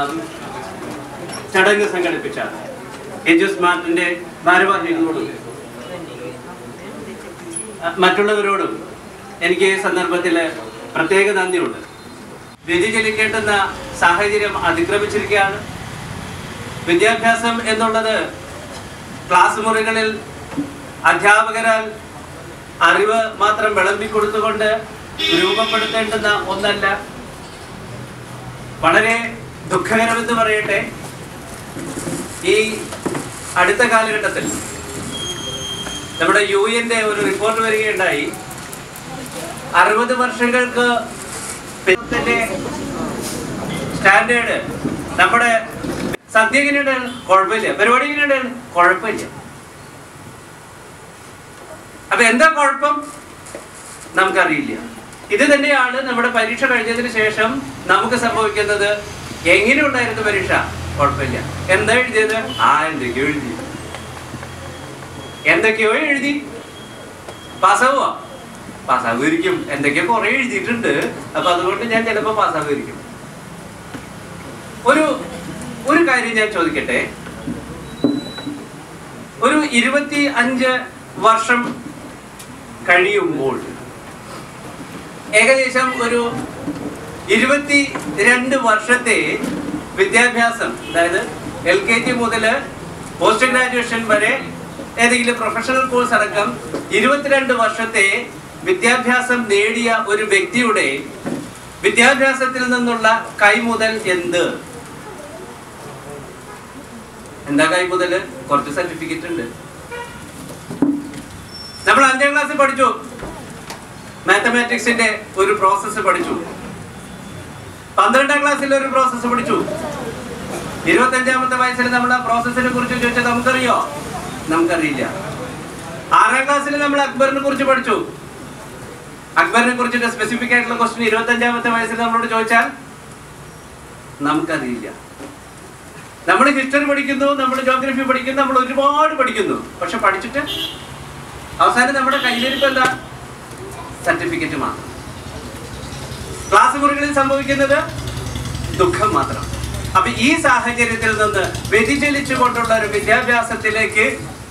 ചടങ്ങ് സംഘടിപ്പിച്ച എജുസ്മാർട്ടിൻ്റെ ഭാരവാഹികളോടും അഹ് മറ്റുള്ളവരോടും എനിക്ക് ഈ സന്ദർഭത്തിൽ പ്രത്യേക നന്ദിയുണ്ട് വ്യതിചലിക്കേണ്ടുന്ന സാഹചര്യം അതിക്രമിച്ചിരിക്കുകയാണ് വിദ്യാഭ്യാസം എന്നുള്ളത് ക്ലാസ് മുറികളിൽ അധ്യാപകരാൽ അറിവ് മാത്രം വിളമ്പിക്കൊടുത്തുകൊണ്ട് രൂപപ്പെടുത്തേണ്ടുന്ന ഒന്നല്ല വളരെ ദുഃഖകരമെന്ന് പറയട്ടെ ഈ അടുത്ത കാലഘട്ടത്തിൽ നമ്മുടെ യു എൻ്റെ ഒരു റിപ്പോർട്ട് വരികയുണ്ടായി അറുപത് വർഷങ്ങൾക്ക് പിന്നത്തെ സ്റ്റാൻഡേർഡ് നമ്മുടെ സദ്യ എങ്ങനെയുണ്ട് കുഴപ്പമില്ല പരിപാടി എങ്ങനെയുണ്ട് കുഴപ്പമില്ല അപ്പൊ എന്താ കുഴപ്പം നമുക്കറിയില്ല ഇത് തന്നെയാണ് നമ്മുടെ പരീക്ഷ കഴിഞ്ഞതിന് ശേഷം നമുക്ക് സംഭവിക്കുന്നത് എങ്ങനെ ഉണ്ടായിരുന്നു പരീക്ഷ കുഴപ്പമില്ല എന്താ എഴുതിയത് ആ എന്തൊക്കെയോ എഴുതി എന്തൊക്കെയോ എഴുതി പാസ്സാവുക പാസ്സാകുമായിരിക്കും എന്തൊക്കെയോ കുറെ എഴുതിയിട്ടുണ്ട് അപ്പൊ അതുകൊണ്ട് ഞാൻ ചിലപ്പോ പാസ്സാകുമായിരിക്കും ഒരു ഒരു കാര്യം ഞാൻ ചോദിക്കട്ടെ ഒരു ഇരുപത്തി അഞ്ച് വർഷം കഴിയുമ്പോൾ ഏകദേശം ഒരു ഇരുപത്തി രണ്ട് വർഷത്തെ വിദ്യാഭ്യാസം അതായത് എൽ കെ ജി മുതൽ പോസ്റ്റ് ഗ്രാജുവേഷൻ വരെ ഏതെങ്കിലും പ്രൊഫഷണൽ കോഴ്സ് അടക്കം ഇരുപത്തിരണ്ട് വർഷത്തെ വിദ്യാഭ്യാസം നേടിയ ഒരു വ്യക്തിയുടെ വിദ്യാഭ്യാസത്തിൽ നിന്നുള്ള കൈമുതൽ എന്ത് എന്താ കൈമുതൽ കുറച്ച് സർട്ടിഫിക്കറ്റ് ഉണ്ട് നമ്മൾ അഞ്ചാം ക്ലാസ്സിൽ പഠിച്ചു മാത്തമാറ്റിക്സിന്റെ ഒരു പ്രോസസ്സ് പഠിച്ചു പന്ത്രണ്ടാം ക്ലാസ്സിൽ ഒരു പ്രോസസ്സ് പഠിച്ചു ഇരുപത്തഞ്ചാമത്തെ വയസ്സിൽ നമ്മൾ ആ പ്രോസസ്സിനെ കുറിച്ച് ചോദിച്ചാൽ നമുക്കറിയോ നമുക്കറിയില്ല ആറാം ക്ലാസ്സിൽ നമ്മൾ അക്ബറിനെ കുറിച്ച് പഠിച്ചു അക്ബറിനെ കുറിച്ചിട്ട് സ്പെസിഫിക് ആയിട്ടുള്ള ക്വസ്റ്റ്യൻ ഇരുപത്തഞ്ചാമത്തെ വയസ്സിൽ നമ്മളോട് ചോദിച്ചാൽ നമുക്കറിയില്ല നമ്മൾ ഹിസ്റ്ററി പഠിക്കുന്നു നമ്മൾ ജോഗ്രഫി പഠിക്കുന്നു നമ്മൾ ഒരുപാട് പഠിക്കുന്നു പക്ഷെ പഠിച്ചിട്ട് അവസാനം നമ്മുടെ കയ്യിലിരിപ്പ് എന്താ സർട്ടിഫിക്കറ്റ് മാത്രം ക്ലാസ് മുറികളിൽ സംഭവിക്കുന്നത് ദുഃഖം മാത്രം അപ്പൊ ഈ സാഹചര്യത്തിൽ നിന്ന് വ്യതിചലിച്ചു കൊണ്ടുള്ള ഒരു വിദ്യാഭ്യാസത്തിലേക്ക്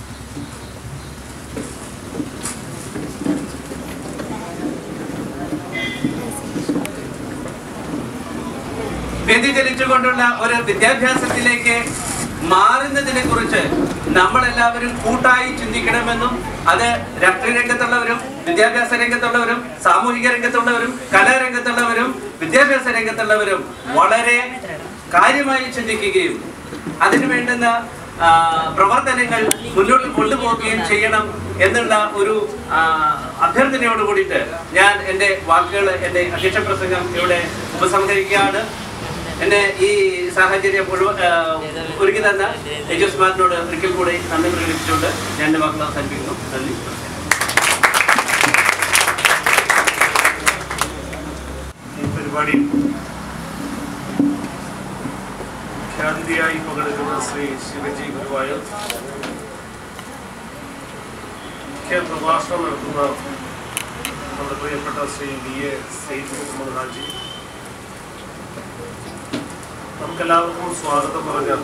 വ്യതിചലിച്ചുകൊണ്ടുള്ള ഒരു വിദ്യാഭ്യാസത്തിലേക്ക് മാറുന്നതിനെ കുറിച്ച് നമ്മളെല്ലാവരും കൂട്ടായി ചിന്തിക്കണമെന്നും അത് രാഷ്ട്രീയ രംഗത്തുള്ളവരും വിദ്യാഭ്യാസ രംഗത്തുള്ളവരും സാമൂഹിക രംഗത്തുള്ളവരും കലാരംഗത്തുള്ളവരും വിദ്യാഭ്യാസ രംഗത്തുള്ളവരും വളരെ കാര്യമായി ചിന്തിക്കുകയും അതിനു വേണ്ടുന്ന ആ, പ്രവർത്തനങ്ങൾ മുന്നോട്ട് കൊണ്ടുപോവുകയും ചെയ്യണം എന്നുള്ള ഒരു ആ, അഭ്യർത്ഥനയോട് കൂടിയിട്ട് ഞാൻ എൻ്റെ വാക്കുകൾ എൻ്റെ അധ്യക്ഷ പ്രസംഗം ഇവിടെ ഉപസംഹരിക്കുകയാണ് എന്നെ ഈ സാഹചര്യം മുഴുവൻ ആ, ഒരുക്കി തന്ന യജുസ്മാറിനോട് ഒരിക്കൽ കൂടി നന്ദി പ്രകടിപ്പിച്ചുകൊണ്ട് ഞാൻ എൻ്റെ വാക്കുകൾ അവസാനിപ്പിക്കുന്നു നന്ദി ഈ പരിപാടി ഖ്യാതിഥിയായി പങ്കെടുക്കുന്ന ശ്രീ ശിവജി ഗുരുവായൂർ മുഖ്യ പ്രഭാഷണം നടത്തുന്ന നമ്മുടെ പ്രിയപ്പെട്ട ശ്രീ വി എ സെയ്ദ് മുഹമ്മദ് ഹാജി നമുക്കെല്ലാവർക്കും സ്വാഗതം പറഞ്ഞ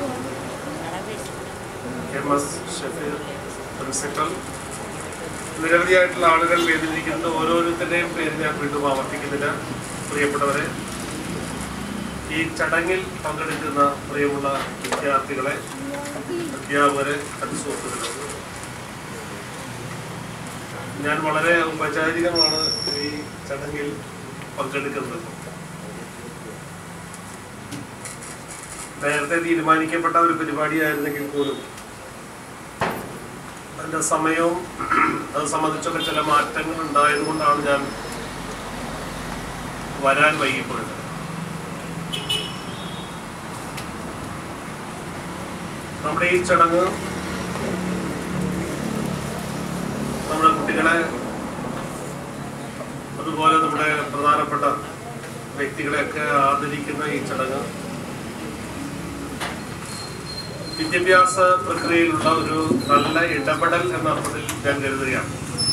എം എസ് ഷഫീർ പ്രിൻസിപ്പൽ നിരവധിയായിട്ടുള്ള ആളുകൾ വേദിയിരിക്കുന്നത് ഓരോരുത്തരുടെയും പേര് ഞാൻ വീണ്ടും ആവർത്തിക്കുന്നില്ല പ്രിയപ്പെട്ടവരെ ഈ ചടങ്ങിൽ പങ്കെടുക്കുന്ന പ്രിയമുള്ള വിദ്യാർത്ഥികളെ അധ്യാപകരെ സുഹൃത്തുക്കളെ ഞാൻ വളരെ ഔപചാരികമാണ് ഈ ചടങ്ങിൽ പങ്കെടുക്കുന്നത് നേരത്തെ തീരുമാനിക്കപ്പെട്ട ഒരു പരിപാടിയായിരുന്നെങ്കിൽ പോലും അതിന്റെ സമയവും അത് സംബന്ധിച്ചൊക്കെ ചില മാറ്റങ്ങൾ ഉണ്ടായതുകൊണ്ടാണ് ഞാൻ വരാൻ വൈകിപ്പോയത് നമ്മുടെ ഈ ചടങ്ങ് നമ്മുടെ കുട്ടികളെ അതുപോലെ നമ്മുടെ പ്രധാനപ്പെട്ട വ്യക്തികളെയൊക്കെ ആദരിക്കുന്ന ഈ ചടങ്ങ് വിദ്യാഭ്യാസ പ്രക്രിയയിലുള്ള ഒരു നല്ല ഇടപെടൽ എന്ന അർത്ഥത്തിൽ ഞാൻ കരുതുകയാണ്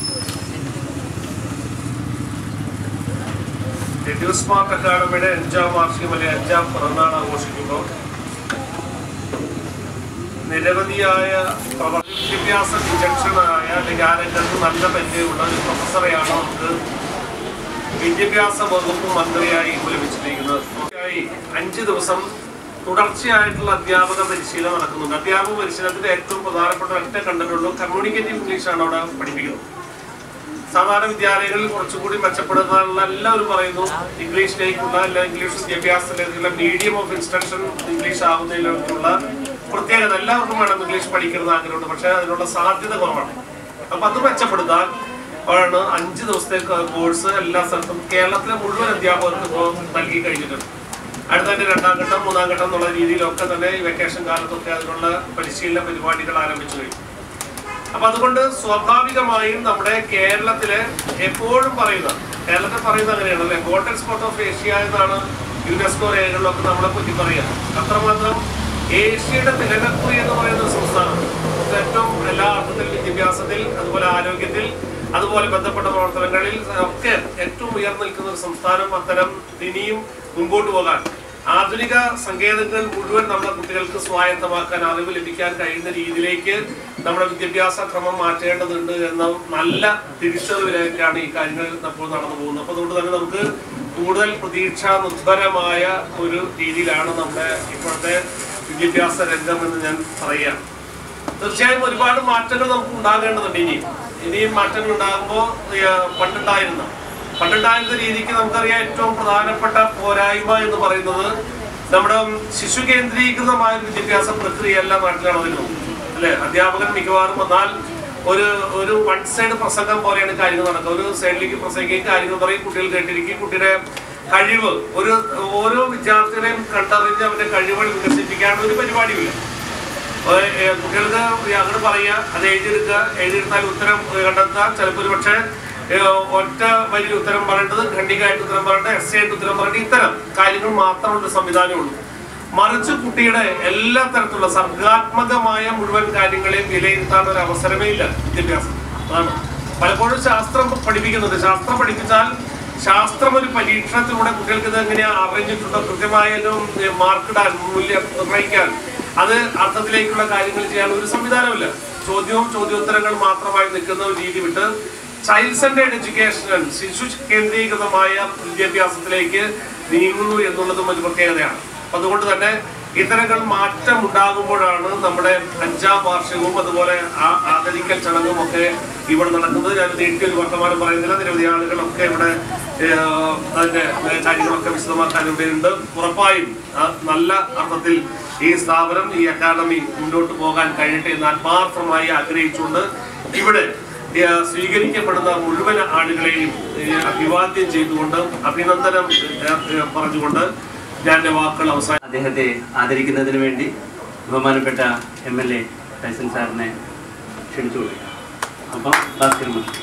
എഡ്യൂ സ്മാർട്ട് അക്കാദമിയുടെ അഞ്ചാം വാർഷികം അല്ലെങ്കിൽ അഞ്ചാം പിറന്നാൾ ആഘോഷിക്കുമ്പോൾ നിരവധിയായ പ്രവ- വിദ്യാഭ്യാസ വിചക്ഷണായ അല്ലെങ്കിൽ ആ രംഗത്ത് നല്ല പരിചയമുള്ള ഒരു പ്രൊഫസറെയാണ് നമുക്ക് വിദ്യാഭ്യാസ വകുപ്പ് മന്ത്രിയായി ലഭിച്ചിരിക്കുന്നത് ആയി അഞ്ച് ദിവസം തുടർച്ചയായിട്ടുള്ള അധ്യാപക പരിശീലനം നടക്കുന്നുണ്ട് അധ്യാപക പരിശീലനത്തിന്റെ ഏറ്റവും പ്രധാനപ്പെട്ട ഒറ്റ കണ്ടിട്ടുള്ളൂ കമ്മ്യൂണിക്കേറ്റീവ് ഇംഗ്ലീഷാണ് അവിടെ പഠിപ്പിക്കുന്നത് സാധാരണ വിദ്യാലയങ്ങളിൽ കുറച്ചുകൂടി മെച്ചപ്പെടുത്താനുള്ള എല്ലാവരും പറയുന്നു ഇംഗ്ലീഷിലേക്കുള്ള അല്ല ഇംഗ്ലീഷ് വിദ്യാഭ്യാസത്തിലേക്കുള്ള മീഡിയം ഓഫ് ഇൻസ്ട്രക്ഷൻ ഇംഗ്ലീഷ് ആവുന്നതിലേക്കുള്ള പ്രത്യേകത എല്ലാവർക്കും വേണം ഇംഗ്ലീഷ് പഠിക്കുന്നത് ആഗ്രഹമുണ്ട് പക്ഷേ അതിനുള്ള സാധ്യത കുറവാണ് അപ്പൊ അത് മെച്ചപ്പെടുത്താൻ ആണ് അഞ്ച് ദിവസത്തെ കോഴ്സ് എല്ലാ സ്ഥലത്തും കേരളത്തിലെ മുഴുവൻ അധ്യാപകർക്കും ഇപ്പോൾ നൽകി കഴിഞ്ഞിട്ടുണ്ട് അടുത്തതിന്റെ രണ്ടാം ഘട്ടം മൂന്നാം ഘട്ടം എന്നുള്ള രീതിയിലൊക്കെ തന്നെ ഈ വെക്കേഷൻ കാലത്തൊക്കെ അതിനുള്ള പരിശീലന പരിപാടികൾ ആരംഭിച്ചു കഴിഞ്ഞു അപ്പൊ അതുകൊണ്ട് സ്വാഭാവികമായും നമ്മുടെ കേരളത്തിലെ എപ്പോഴും പറയുന്ന കേരളത്തിൽ പറയുന്ന അങ്ങനെയാണല്ലേ ഗോൾഡൻ സ്പോട്ട് ഓഫ് ഏഷ്യ എന്നാണ് യുനെസ്കോ രേഖകളിലൊക്കെ നമ്മളെ പറ്റി പറയുക അത്രമാത്രം ഏഷ്യയുടെ തിലകക്കുറി എന്ന് പറയുന്ന ഒരു സംസ്ഥാനം നമുക്ക് ഏറ്റവും എല്ലാ അർത്ഥത്തിലും വിദ്യാഭ്യാസത്തിൽ അതുപോലെ ആരോഗ്യത്തിൽ അതുപോലെ ബന്ധപ്പെട്ട പ്രവർത്തനങ്ങളിൽ ഒക്കെ ഏറ്റവും ഉയർന്നു നിൽക്കുന്ന ഒരു സംസ്ഥാനം അത്തരം ഇനിയും മുൻപോട്ട് പോകാൻ ആധുനിക സങ്കേതങ്ങൾ മുഴുവൻ നമ്മുടെ കുട്ടികൾക്ക് സ്വായത്തമാക്കാൻ അറിവ് ലഭിക്കാൻ കഴിയുന്ന രീതിയിലേക്ക് നമ്മുടെ വിദ്യാഭ്യാസ ക്രമം മാറ്റേണ്ടതുണ്ട് എന്ന നല്ല തിരിച്ചറിവിലേക്കാണ് ഈ കാര്യങ്ങൾ ഇപ്പോൾ നടന്നു പോകുന്നത് അപ്പൊ അതുകൊണ്ട് തന്നെ നമുക്ക് കൂടുതൽ പ്രതീക്ഷ നിർഭരമായ ഒരു രീതിയിലാണ് നമ്മുടെ ഇപ്പോഴത്തെ വിദ്യാഭ്യാസ രംഗം എന്ന് ഞാൻ പറയുകയാണ് തീർച്ചയായും ഒരുപാട് മാറ്റങ്ങൾ നമുക്ക് ഉണ്ടാകേണ്ടതുണ്ട് ഇനിയും ഇനിയും മാറ്റങ്ങൾ ഉണ്ടാകുമ്പോൾ പണ്ടുണ്ടായിരുന്ന പണ്ടുണ്ടായിരുന്ന രീതിക്ക് നമുക്കറിയാം ഏറ്റവും പ്രധാനപ്പെട്ട പോരായ്മ എന്ന് പറയുന്നത് നമ്മുടെ ശിശു കേന്ദ്രീകൃതമായ ഒരു വിദ്യാഭ്യാസ പ്രക്രിയ എല്ലാ നാട്ടിലാണ് വരുന്നത് അല്ലെ അധ്യാപകൻ മിക്കവാറും വന്നാൽ ഒരു ഒരു വൺ സൈഡ് പ്രസംഗം പോലെയാണ് കാര്യങ്ങൾ നടക്കുക ഒരു സൈഡിലേക്ക് പ്രസംഗിക്കുകയും കാര്യങ്ങൾ പറയും കുട്ടികൾ കേട്ടിരിക്കും കുട്ടിയുടെ കഴിവ് ഒരു ഓരോ വിദ്യാർത്ഥികളെയും കണ്ടറിഞ്ഞ് അവന്റെ കഴിവുകൾ വികസിപ്പിക്കാനുള്ള ഒരു പരിപാടിയില്ല ഏഹ് ഏഹ് കുട്ടികൾക്ക് അങ്ങോട്ട് പറയുക അത് എഴുതിയെടുക്കുക എഴുതിയെടുത്താൽ ഉത്തരം കണ്ടെത്താം ചിലപ്പോൾ ഒരു പക്ഷേ ഏഹ് ഒറ്റ വരിയിൽ ഉത്തരം പറയേണ്ടത് ഖണ്ഡികമായിട്ട് ഉത്തരം പറയേണ്ടത് എസ് ആയിട്ട് ഉത്തരം പറയേണ്ടത് ഇത്തരം കാര്യങ്ങൾ മാത്രമുള്ള സംവിധാനമുള്ളൂ മറിച്ച് കുട്ടിയുടെ എല്ലാ തരത്തിലുള്ള സർഗാത്മകമായ മുഴുവൻ കാര്യങ്ങളെയും വിലയിരുത്താൻ ഒരു അവസരമേ ഇല്ല വിദ്യാഭ്യാസം അതാണ് പലപ്പോഴും ശാസ്ത്രം പഠിപ്പിക്കുന്നുണ്ട് ശാസ്ത്രം പഠിപ്പിച്ചാൽ ശാസ്ത്രം ഒരു പരീക്ഷണത്തിലൂടെ കുട്ടികൾക്ക് ഇത് എങ്ങനെയാ അറിഞ്ഞിട്ടുണ്ടോ കൃത്യമായാലും മാർക്കിടാൻ മൂല്യം നിർണ്ണയിക്കാൻ അത് അർത്ഥത്തിലേക്കുള്ള കാര്യങ്ങൾ ചെയ്യാൻ ഒരു സംവിധാനമില്ല ചോദ്യവും ചോദ്യോത്തരങ്ങൾ മാത്രമായി നിൽക്കുന്ന ഒരു രീതി വിട്ട് ചൈൽഡ് സെന്റേഡ് എഡ്യൂക്കേഷൻ ശിശു കേന്ദ്രീകൃതമായ വിദ്യാഭ്യാസത്തിലേക്ക് നീങ്ങുന്നു എന്നുള്ളതും ഒരു പ്രത്യേകതയാണ് അപ്പൊ അതുകൊണ്ട് തന്നെ ഇത്തരങ്ങൾ മാറ്റം ഉണ്ടാകുമ്പോഴാണ് നമ്മുടെ അഞ്ചാം വാർഷികവും അതുപോലെ ആ- ആദരിക്കൽ ചടങ്ങും ഒക്കെ ഇവിടെ നടക്കുന്നത് ഞാൻ നീട്ടിയൊരു വർത്തമാനം പറയുന്നില്ല നിരവധി ആളുകളൊക്കെ ഇവിടെ ഏഹ്, അതിന്റെ ഏഹ്, കാര്യങ്ങളൊക്കെ വിശദമാക്കാൻ ഇവിടെയുണ്ട് ഉറപ്പായും ആ, നല്ല അർത്ഥത്തിൽ ഈ സ്ഥാപനം ഈ അക്കാദമി മുന്നോട്ട് പോകാൻ കഴിയട്ടെ എന്ന് ആത്മാർത്ഥമായി ആഗ്രഹിച്ചുകൊണ്ട് ഇവിടെ ഏഹ്, സ്വീകരിക്കപ്പെടുന്ന മുഴുവൻ ആളുകളെയും ഏഹ്, അഭിവാദ്യം ചെയ്തുകൊണ്ട് അഭിനന്ദനം ഏഹ്, ഏഹ്, പറഞ്ഞുകൊണ്ട് ഞാൻ എൻ്റെ വാക്കുകൾ അവസാനം അദ്ദേഹത്തെ ആദരിക്കുന്നതിന് വേണ്ടി ബഹുമാനപ്പെട്ട എം എൽ എ ടൈസൺ സാറിനെ ക്ഷണിച്ചു കൊടുക്കുക അപ്പം ഭാസ്കർ മാഷ്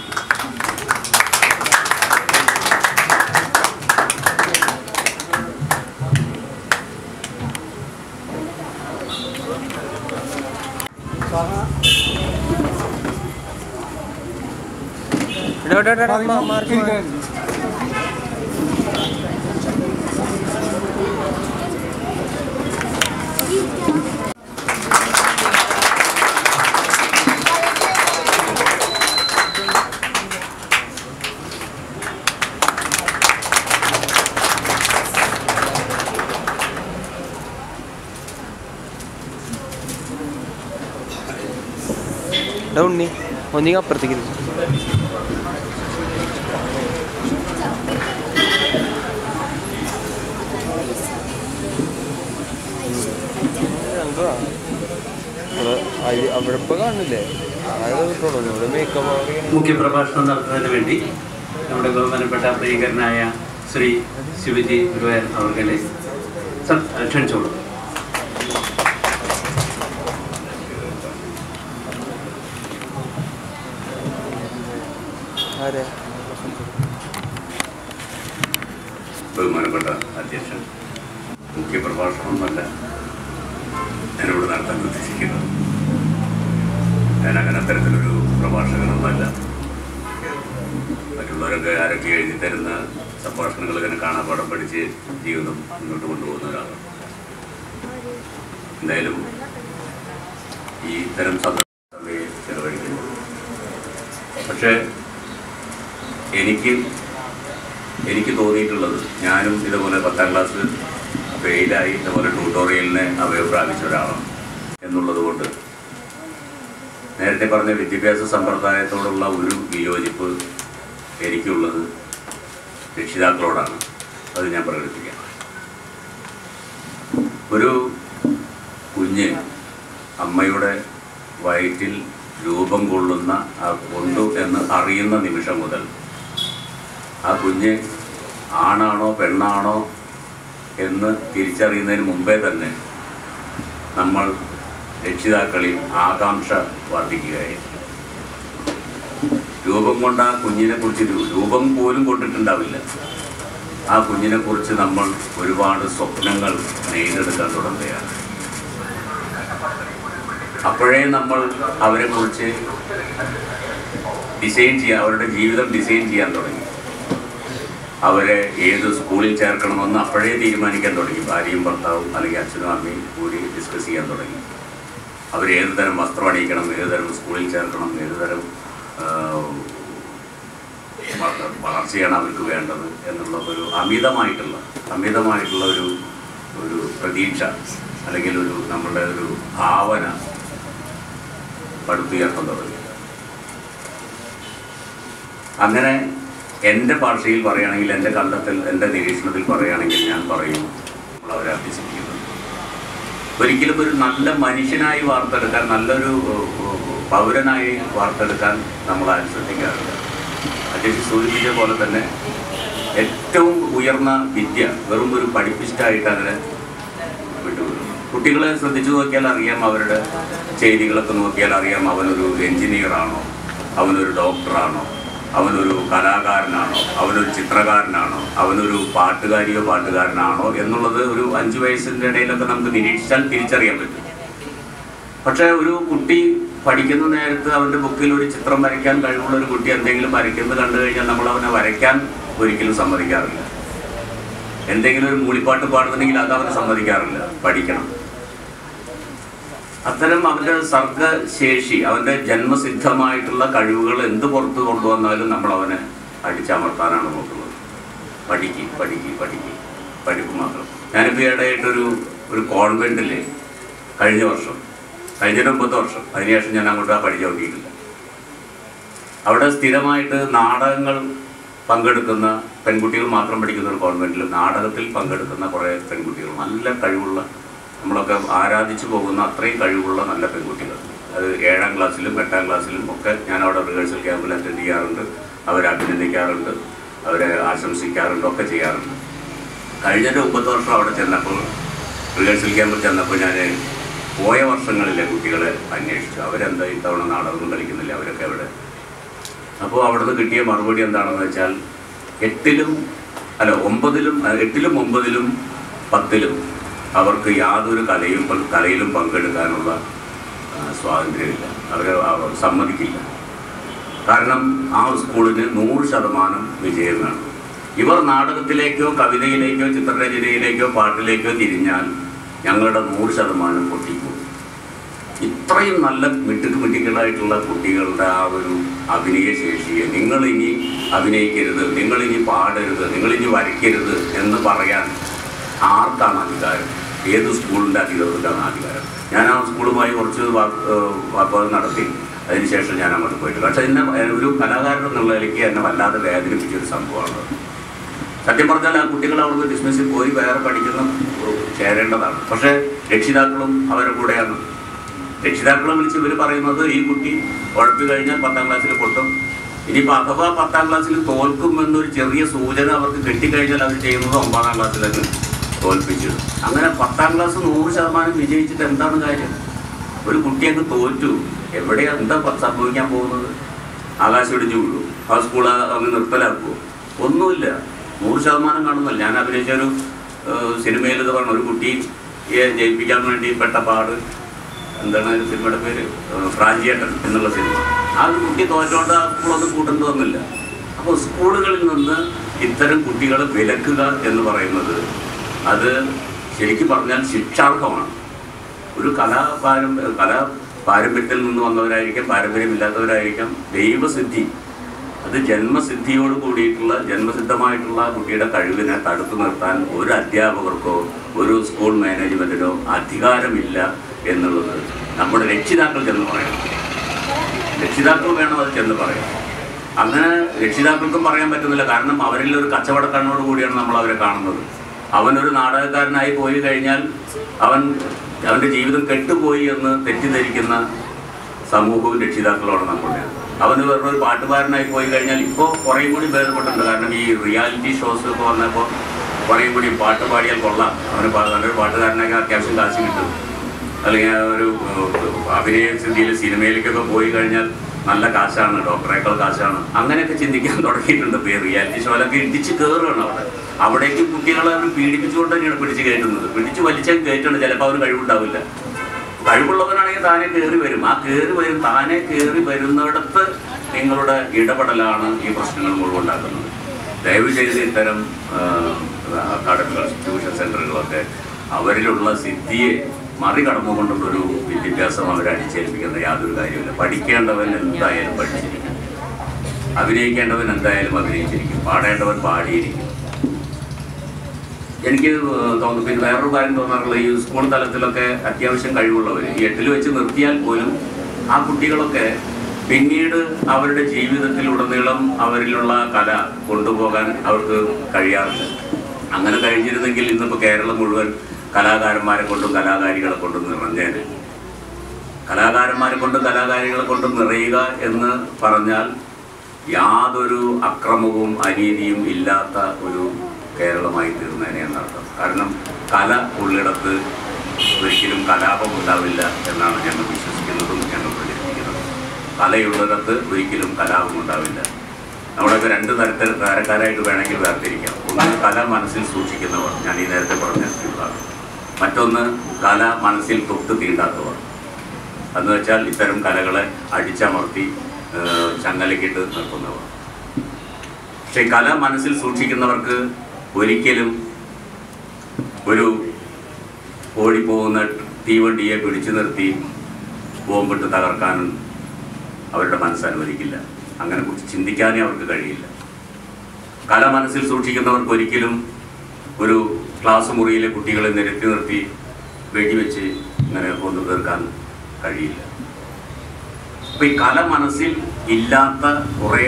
ഉണ്ണി ഒന്നിങ്ങ അപ്പുറത്തേക്ക് ഇരി. ഞങ്ങൾക്ക് വാ. ഇവിടെ അയി- അവിടെ ഇപ്പൊ കാണില്ലേ അതായത് കിട്ടുള്ളൂ ഇവിടെ മേക്കപ്പ് മുഖ്യപ്രഭാഷണം നടത്തുന്നതിന് വേണ്ടി നമ്മുടെ ബഹുമാനപ്പെട്ട പ്രിയങ്കരനായ ശ്രീ ശിവജി ഗുരുവായൂർ അവർകളെ സ- ക്ഷണിച്ചോളൂ ആരെ ബഹുമാനപ്പെട്ട അധ്യക്ഷൻ മുഖ്യപ്രഭാഷണമൊന്നുമല്ല ഞാനിവിടെ നടത്താൻ ഉദ്ദേശിക്കുന്നത് ഞാൻ അങ്ങനെ അത്തരത്തിലൊരു പ്രഭാഷകനൊന്നുമല്ല മറ്റുള്ളവരൊക്കെ ആരൊക്കെ എഴുതി തരുന്ന സംഭാഷണങ്ങൾ ഇങ്ങനെ കാണാപ്പാടം പഠിച്ച് ജീവിതം മുന്നോട്ട് കൊണ്ടുപോകുന്ന ഒരാളാണ് എന്തായാലും ഈ തരം സന്ദർഭങ്ങളിൽ ചെലവഴിക്കുന്നു പക്ഷേ എനിക്ക് എനിക്ക് തോന്നിയിട്ടുള്ളത് ഞാനും ഇതുപോലെ പത്താം ക്ലാസ് ഫെയിലായി ഇതുപോലെ ട്യൂട്ടോറിയലിനെ അവയെ പ്രാപിച്ച ഒരാളാണ് എന്നുള്ളത് കൊണ്ട് നേരത്തെ പറഞ്ഞ വിദ്യാഭ്യാസ സമ്പ്രദായത്തോടുള്ള ഒരു വിയോജിപ്പ് എനിക്കുള്ളത് രക്ഷിതാക്കളോടാണ് അത് ഞാൻ പ്രകടിപ്പിക്കാം ഒരു കുഞ്ഞ് അമ്മയുടെ വയറ്റിൽ രൂപം കൊള്ളുന്ന ആ കൊണ്ടു എന്ന് അറിയുന്ന നിമിഷം മുതൽ ആ കുഞ്ഞ് ആണാണോ പെണ്ണാണോ എന്ന് തിരിച്ചറിയുന്നതിന് മുമ്പേ തന്നെ നമ്മൾ രക്ഷിതാക്കളിൽ ആകാംക്ഷ വർദ്ധിക്കുകയായിരുന്നു രൂപം കൊണ്ട് ആ കുഞ്ഞിനെ കുറിച്ച് രൂപം പോലും കൊണ്ടിട്ടുണ്ടാവില്ല ആ കുഞ്ഞിനെ കുറിച്ച് നമ്മൾ ഒരുപാട് സ്വപ്നങ്ങൾ നെയ്തെടുക്കാൻ തുടങ്ങുകയാണ് അപ്പോഴേ നമ്മൾ അവരെ കുറിച്ച് ഡിസൈൻ ചെയ്യാൻ അവരുടെ ജീവിതം ഡിസൈൻ ചെയ്യാൻ തുടങ്ങി അവരെ ഏത് സ്കൂളിൽ ചേർക്കണമെന്ന് അപ്പോഴേ തീരുമാനിക്കാൻ തുടങ്ങി ഭാര്യയും ഭർത്താവും അല്ലെങ്കിൽ അച്ഛനും അമ്മയും കൂടി ഡിസ്കസ് ചെയ്യാൻ തുടങ്ങി അവർ ഏത് തരം വസ്ത്രം അണിയിക്കണം ഏത് തരം സ്കൂളിൽ ചേർക്കണം ഏത് തരം ആ, വള- വളർച്ചയാണ് അവർക്ക് വേണ്ടത് എന്നുള്ള ഒരു അമിതമായിട്ടുള്ള അമിതമായിട്ടുള്ള ഒരു ഒരു പ്രതീക്ഷ അല്ലെങ്കിൽ ഒരു നമ്മളുടെ ഒരു ഭാവന പടുത്തുയർത്താൻ തുടങ്ങി അങ്ങനെ എൻ്റെ ഭാഷയിൽ പറയുകയാണെങ്കിൽ എൻ്റെ കണ്ടെത്തൽ എൻ്റെ നിരീക്ഷണത്തിൽ പറയുകയാണെങ്കിൽ ഞാൻ പറയും നമ്മൾ അവരെ അഭ്യസിപ്പിക്കുന്നത് ഒരിക്കലും ഒരു നല്ല മനുഷ്യനായി വാർത്തെടുക്കാൻ നല്ലൊരു ഏഹ്, ഏഹ്, പൗരനായി വാർത്തെടുക്കാൻ നമ്മൾ ആരും ശ്രദ്ധിക്കാറില്ല അധ്യക്ഷൻ സൂചിപ്പിച്ച പോലെ തന്നെ ഏറ്റവും ഉയർന്ന വിദ്യ വെറും ഒരു പഠിപ്പിസ്റ്റായിട്ട് അങ്ങനെ വിട്ടുവിടും കുട്ടികളെ ശ്രദ്ധിച്ചു നോക്കിയാൽ അറിയാം അവരുടെ ചെയ്തികളൊക്കെ നോക്കിയാൽ അറിയാം അവനൊരു എഞ്ചിനീയർ ആണോ അവനൊരു ഡോക്ടറാണോ അവനൊരു കലാകാരനാണോ അവനൊരു ചിത്രകാരനാണോ അവനൊരു പാട്ടുകാരിയോ പാട്ടുകാരനാണോ എന്നുള്ളത് ഒരു അഞ്ചു വയസ്സിൻ്റെ ഇടയിലൊക്കെ നമുക്ക് നിരീക്ഷിച്ചാൽ തിരിച്ചറിയാൻ പറ്റും പക്ഷേ ഒരു കുട്ടി പഠിക്കുന്ന നേരത്ത് അവൻ്റെ ബുക്കിൽ ഒരു ചിത്രം വരയ്ക്കാൻ കഴിവുള്ള ഒരു കുട്ടി എന്തെങ്കിലും വരയ്ക്കുന്നത് കണ്ടു കഴിഞ്ഞാൽ നമ്മൾ അവനെ വരയ്ക്കാൻ ഒരിക്കലും സമ്മതിക്കാറില്ല എന്തെങ്കിലും ഒരു മൂളിപ്പാട്ട് പാടുന്നുണ്ടെങ്കിൽ അത് അവനെ സമ്മതിക്കാറില്ല പഠിക്കണം അത്തരം അവന്റെ സർഗശേഷി അവന്റെ ജന്മസിദ്ധമായിട്ടുള്ള കഴിവുകൾ എന്ത് പുറത്ത് കൊണ്ടുവന്നാലും നമ്മൾ അവനെ അടിച്ചമർത്താനാണ് നോക്കുന്നത് പഠിക്ക് പഠിക്ക് പഠിക്ക് പഠിപ്പ് മാത്രം ഞാനിപ്പോൾ ഈയിടെയായിട്ടൊരു ഒരു കോൺവെന്റിൽ കഴിഞ്ഞ വർഷം കഴിഞ്ഞ മുമ്പത്തെ വർഷം അതിനുശേഷം ഞാൻ അങ്ങോട്ട് ആ പഠിച്ചു നോക്കിയിട്ടില്ല അവിടെ സ്ഥിരമായിട്ട് നാടകങ്ങൾ പങ്കെടുക്കുന്ന പെൺകുട്ടികൾ മാത്രം പഠിക്കുന്ന ഒരു കോൺവെന്റിൽ നാടകത്തിൽ പങ്കെടുക്കുന്ന കുറേ പെൺകുട്ടികൾ നല്ല കഴിവുള്ള നമ്മളൊക്കെ ആരാധിച്ചു പോകുന്ന അത്രയും കഴിവുള്ള നല്ല പെൺകുട്ടികൾ അത് ഏഴാം ക്ലാസ്സിലും എട്ടാം ക്ലാസ്സിലും ഒക്കെ ഞാൻ അവിടെ റിഹേഴ്സൽ ക്യാമ്പിൽ അറ്റൻഡ് ചെയ്യാറുണ്ട് അവരെ അഭിനന്ദിക്കാറുണ്ട് അവരെ ആശംസിക്കാറുണ്ട് ഒക്കെ ചെയ്യാറുണ്ട് കഴിഞ്ഞ ഒരു ഒമ്പത് വർഷം അവിടെ ചെന്നപ്പോൾ റിഹേഴ്സൽ ക്യാമ്പിൽ ചെന്നപ്പോൾ ഞാൻ പോയ വർഷങ്ങളിലെ കുട്ടികളെ അന്വേഷിച്ചു അവരെന്താ ഇത്തവണ നാടകം കളിക്കുന്നില്ല അവരൊക്കെ അവിടെ അപ്പോൾ അവിടുന്ന് കിട്ടിയ മറുപടി എന്താണെന്ന് വെച്ചാൽ എട്ടിലും അല്ല ഒമ്പതിലും അഹ് എട്ടിലും ഒമ്പതിലും പത്തിലും അവർക്ക് യാതൊരു കലയും പ- കലയിലും പങ്കെടുക്കാനുള്ള ആ, സ്വാതന്ത്ര്യമില്ല അവർ അവർ സമ്മതിക്കില്ല കാരണം ആ സ്കൂളിന് നൂറ് ശതമാനം വിജയം വേണം ഇവർ നാടകത്തിലേക്കോ കവിതയിലേക്കോ ചിത്രരചനയിലേക്കോ പാട്ടിലേക്കോ തിരിഞ്ഞാൽ ഞങ്ങളുടെ നൂറ് ശതമാനം പൊട്ടിക്കും ഇത്രയും നല്ല മിട്ടുക്ക് മിട്ടികളായിട്ടുള്ള കുട്ടികളുടെ ആ ഒരു അഭിനയ ശേഷിയെ നിങ്ങൾ ഇനി അഭിനയിക്കരുത് നിങ്ങൾ ഇനി പാടരുത് നിങ്ങൾ ഇനി വരയ്ക്കരുത് എന്ന് പറയാൻ ആർക്കാണ് അധികാരം ഏത് സ്കൂളിൻ്റെ അധികൃതർക്കാണ് അധികാരം ഞാൻ ആ സ്കൂളുമായി കുറച്ച് വാക്ക് ഏഹ് വാക്കുകൾ നടത്തി അതിനുശേഷം ഞാൻ അങ്ങോട്ട് പോയിട്ട് പക്ഷേ എന്നെ ഒരു കലാകാരൻ എന്നുള്ള നിലയ്ക്ക് എന്നെ വല്ലാതെ വേദനിപ്പിച്ച ഒരു സംഭവമാണ് സത്യം പറഞ്ഞാൽ ആ കുട്ടികൾ അവിടുന്ന് ഡിസ്മിസിൽ പോയി വേറെ പഠിക്കുന്ന ചേരേണ്ടതാണ് പക്ഷേ രക്ഷിതാക്കളും അവരുടെ കൂടെയാണ് രക്ഷിതാക്കളെ വിളിച്ച് ഇവർ പറയുന്നത് ഈ കുട്ടി ഉഴപ്പി കഴിഞ്ഞാൽ പത്താം ക്ലാസ്സിൽ പൊട്ടും ഇനിയിപ്പോൾ അഥവാ പത്താം ക്ലാസ്സിൽ തോൽക്കും എന്നൊരു ചെറിയ സൂചന അവർക്ക് കിട്ടിക്കഴിഞ്ഞാൽ അവർ ചെയ്യുന്നത് ഒമ്പതാം ക്ലാസ്സിലേക്ക് തോൽപ്പിച്ചു അങ്ങനെ പത്താം ക്ലാസ് നൂറ് ശതമാനം വിജയിച്ചിട്ട് എന്താണ് കാര്യം ഒരു കുട്ടി അങ്ങ് തോറ്റു എവിടെയാ എന്താ പ- സംഭവിക്കാൻ പോകുന്നത് ആകാശം ഇടിഞ്ഞു വീഴും ആ സ്കൂൾ അങ്ങ് നിർത്തലാക്കുമോ ഒന്നുമില്ല നൂറ് ശതമാനം കാണുന്നില്ല ഞാൻ അഭിനയിച്ച ഒരു സിനിമയിൽ ഇത് പറഞ്ഞു ഒരു കുട്ടിയെ ജയിപ്പിക്കാൻ വേണ്ടി പെട്ട പാട് എന്താണ് ഒരു സിനിമയുടെ പേര് ഏഹ് ഫ്രാഞ്ചിയേട്ടൻ എന്നുള്ള സിനിമ ആ ഒരു കുട്ടി തോറ്റോണ്ട് ആ സ്കൂളൊന്നും കൂട്ടേണ്ടി വന്നില്ല അപ്പോൾ സ്കൂളുകളിൽ നിന്ന് ഇത്തരം കുട്ടികളെ വിലക്കുക എന്ന് പറയുന്നത് അത് ശരിക്കും പറഞ്ഞാൽ ശിക്ഷാർഹമാണ് ഒരു കലാപാരം കലാ പാരമ്പര്യത്തിൽ നിന്ന് വന്നവരായിരിക്കാം പാരമ്പര്യമില്ലാത്തവരായിരിക്കാം ദൈവസിദ്ധി അത് ജന്മസിദ്ധിയോട് കൂടിയിട്ടുള്ള ജന്മസിദ്ധമായിട്ടുള്ള ആ കുട്ടിയുടെ കഴിവിനെ തടുത്തു നിർത്താൻ ഒരു അധ്യാപകർക്കോ ഒരു സ്കൂൾ മാനേജ്മെന്റിനോ അധികാരമില്ല എന്നുള്ളത് നമ്മുടെ രക്ഷിതാക്കൾ ചെന്ന് പറയണം രക്ഷിതാക്കൾ വേണം അത് ചെന്ന് പറയാം അങ്ങനെ രക്ഷിതാക്കൾക്കും പറയാൻ പറ്റുന്നില്ല കാരണം അവരിൽ ഒരു കച്ചവടക്കാരനോട് കൂടിയാണ് നമ്മൾ അവരെ കാണുന്നത് അവനൊരു നാടകക്കാരനായി പോയി കഴിഞ്ഞാൽ അവൻ അവൻ്റെ ജീവിതം കെട്ടുപോയി എന്ന് തെറ്റിദ്ധരിക്കുന്ന സമൂഹവും രക്ഷിതാക്കളോട് നമ്മളുടെ അവന് വെറുതെ ഒരു പാട്ടുകാരനായി പോയി കഴിഞ്ഞാൽ ഇപ്പോൾ കുറേയും കൂടി ഭേദപ്പെട്ടിട്ടുണ്ട് കാരണം ഈ റിയാലിറ്റി ഷോസ് ഒക്കെ വന്നപ്പോൾ കുറേയും കൂടി പാട്ട് പാടിയാൽ കൊള്ളാം അവന് പാ- നല്ലൊരു പാട്ടുകാരനൊക്കെ അത്യാവശ്യം കാശ് കിട്ടും അല്ലെങ്കിൽ ആ ഒരു ഏഹ്, അഭിനയ സ്ഥിതിയിൽ സിനിമയിലേക്കൊക്കെ പോയി കഴിഞ്ഞാൽ നല്ല കാശാണ് ഡോക്ടറേക്കാൾ കാശാണ് അങ്ങനെയൊക്കെ ചിന്തിക്കാൻ തുടങ്ങിയിട്ടുണ്ട് ഇപ്പോൾ ഈ റിയാലിറ്റി ഷോയിലൊക്കെ ഇടിച്ച് കയറുകയാണ് അവിടെ അവിടേക്ക് കുട്ടികളെ അവർ പീഡിപ്പിച്ചുകൊണ്ട് തന്നെയാണ് പിടിച്ച് കയറ്റുന്നത് പിടിച്ച് വലിച്ചാൽ കയറ്റുണ്ട് ചിലപ്പോൾ അവന് കഴിവുണ്ടാവില്ല കഴിവുള്ളവനാണെങ്കിൽ താനെ കയറി വരും ആ കയറി വരും താനെ കയറി വരുന്നിടത്ത് നിങ്ങളുടെ ഇടപെടലാണ് ഈ പ്രശ്നങ്ങൾ മുഴുവൻ ഉണ്ടാക്കുന്നത് ദയവ് ചെയ്ത് ഇത്തരം അക്കാഡമികൾ ട്യൂഷൻ സെന്ററുകളൊക്കെ അവരിലുള്ള സിദ്ധിയെ മറികടന്നുകൊണ്ടുള്ളൊരു വിദ്യാഭ്യാസം അവരെ അടിച്ചേൽപ്പിക്കുന്ന യാതൊരു കാര്യമില്ല പഠിക്കേണ്ടവൻ എന്തായാലും പഠിച്ചിരിക്കും അഭിനയിക്കേണ്ടവൻ എന്തായാലും അഭിനയിച്ചിരിക്കും പാടേണ്ടവൻ പാടിയിരിക്കും എനിക്ക് തോന്നുന്നു പിന്നെ വേറൊരു കാര്യം തോന്നാറുള്ള ഈ സ്കൂൾ തലത്തിലൊക്കെ അത്യാവശ്യം കഴിവുള്ളവർ ഈ എട്ടിൽ വെച്ച് നിർത്തിയാൽ പോലും ആ കുട്ടികളൊക്കെ പിന്നീട് അവരുടെ ജീവിതത്തിൽ ഉടനീളം അവരിലുള്ള കല കൊണ്ടുപോകാൻ അവർക്ക് കഴിയാറില്ല അങ്ങനെ കഴിഞ്ഞിരുന്നെങ്കിൽ ഇന്നിപ്പോൾ കേരളം മുഴുവൻ കലാകാരന്മാരെ കൊണ്ടും കലാകാരികളെ കൊണ്ടും നിറഞ്ഞേനെ കലാകാരന്മാരെ കൊണ്ടും കലാകാരികളെ കൊണ്ടും നിറയുക എന്ന് പറഞ്ഞാൽ യാതൊരു അക്രമവും അനീതിയും ഇല്ലാത്ത ഒരു കേരളമായി തീർന്നേനെ എന്നർത്ഥം കാരണം കല ഉള്ളിടത്ത് ഒരിക്കലും കലാപം ഉണ്ടാവില്ല എന്നാണ് ഞങ്ങൾ വിശ്വസിക്കുന്നതും ഞങ്ങൾ പ്രചരിപ്പിക്കുന്നതും കലയുള്ളിടത്ത് ഒരിക്കലും കലാപം ഉണ്ടാവില്ല നമ്മളൊക്കെ രണ്ട് തരത്തിൽ തരക്കാരായിട്ട് വേണമെങ്കിൽ വേർതിരിക്കാം ഒന്ന് കല മനസ്സിൽ സൂക്ഷിക്കുന്നവർ ഞാൻ ഈ നേരത്തെ പറഞ്ഞ വിഭാഗം മറ്റൊന്ന് കല മനസ്സിൽ തൊട്ട് തീണ്ടാത്തവർ എന്ന് വെച്ചാൽ ഇത്തരം കലകളെ അടിച്ചമർത്തി ഏഹ്, ചങ്ങലക്കിട്ട് നിർത്തുന്നവർ പക്ഷെ കല മനസ്സിൽ സൂക്ഷിക്കുന്നവർക്ക് ഒരിക്കലും ഒരു ഓടിപ്പോകുന്ന തീവണ്ടിയെ പിടിച്ചു നിർത്തി ബോംബിട്ട് തകർക്കാനും അവരുടെ മനസ്സ് അനുവദിക്കില്ല അങ്ങനെ കുറിച്ച് ചിന്തിക്കാനേ അവർക്ക് കഴിയില്ല കല മനസ്സിൽ സൂക്ഷിക്കുന്നവർക്ക് ഒരിക്കലും ഒരു ക്ലാസ് മുറിയിലെ കുട്ടികളെ നിരത്തി നിർത്തി വെടിവെച്ച് ഇങ്ങനെ കൊണ്ടു തീർക്കാൻ കഴിയില്ല അപ്പൊ ഈ കല മനസ്സിൽ ഇല്ലാത്ത കുറേ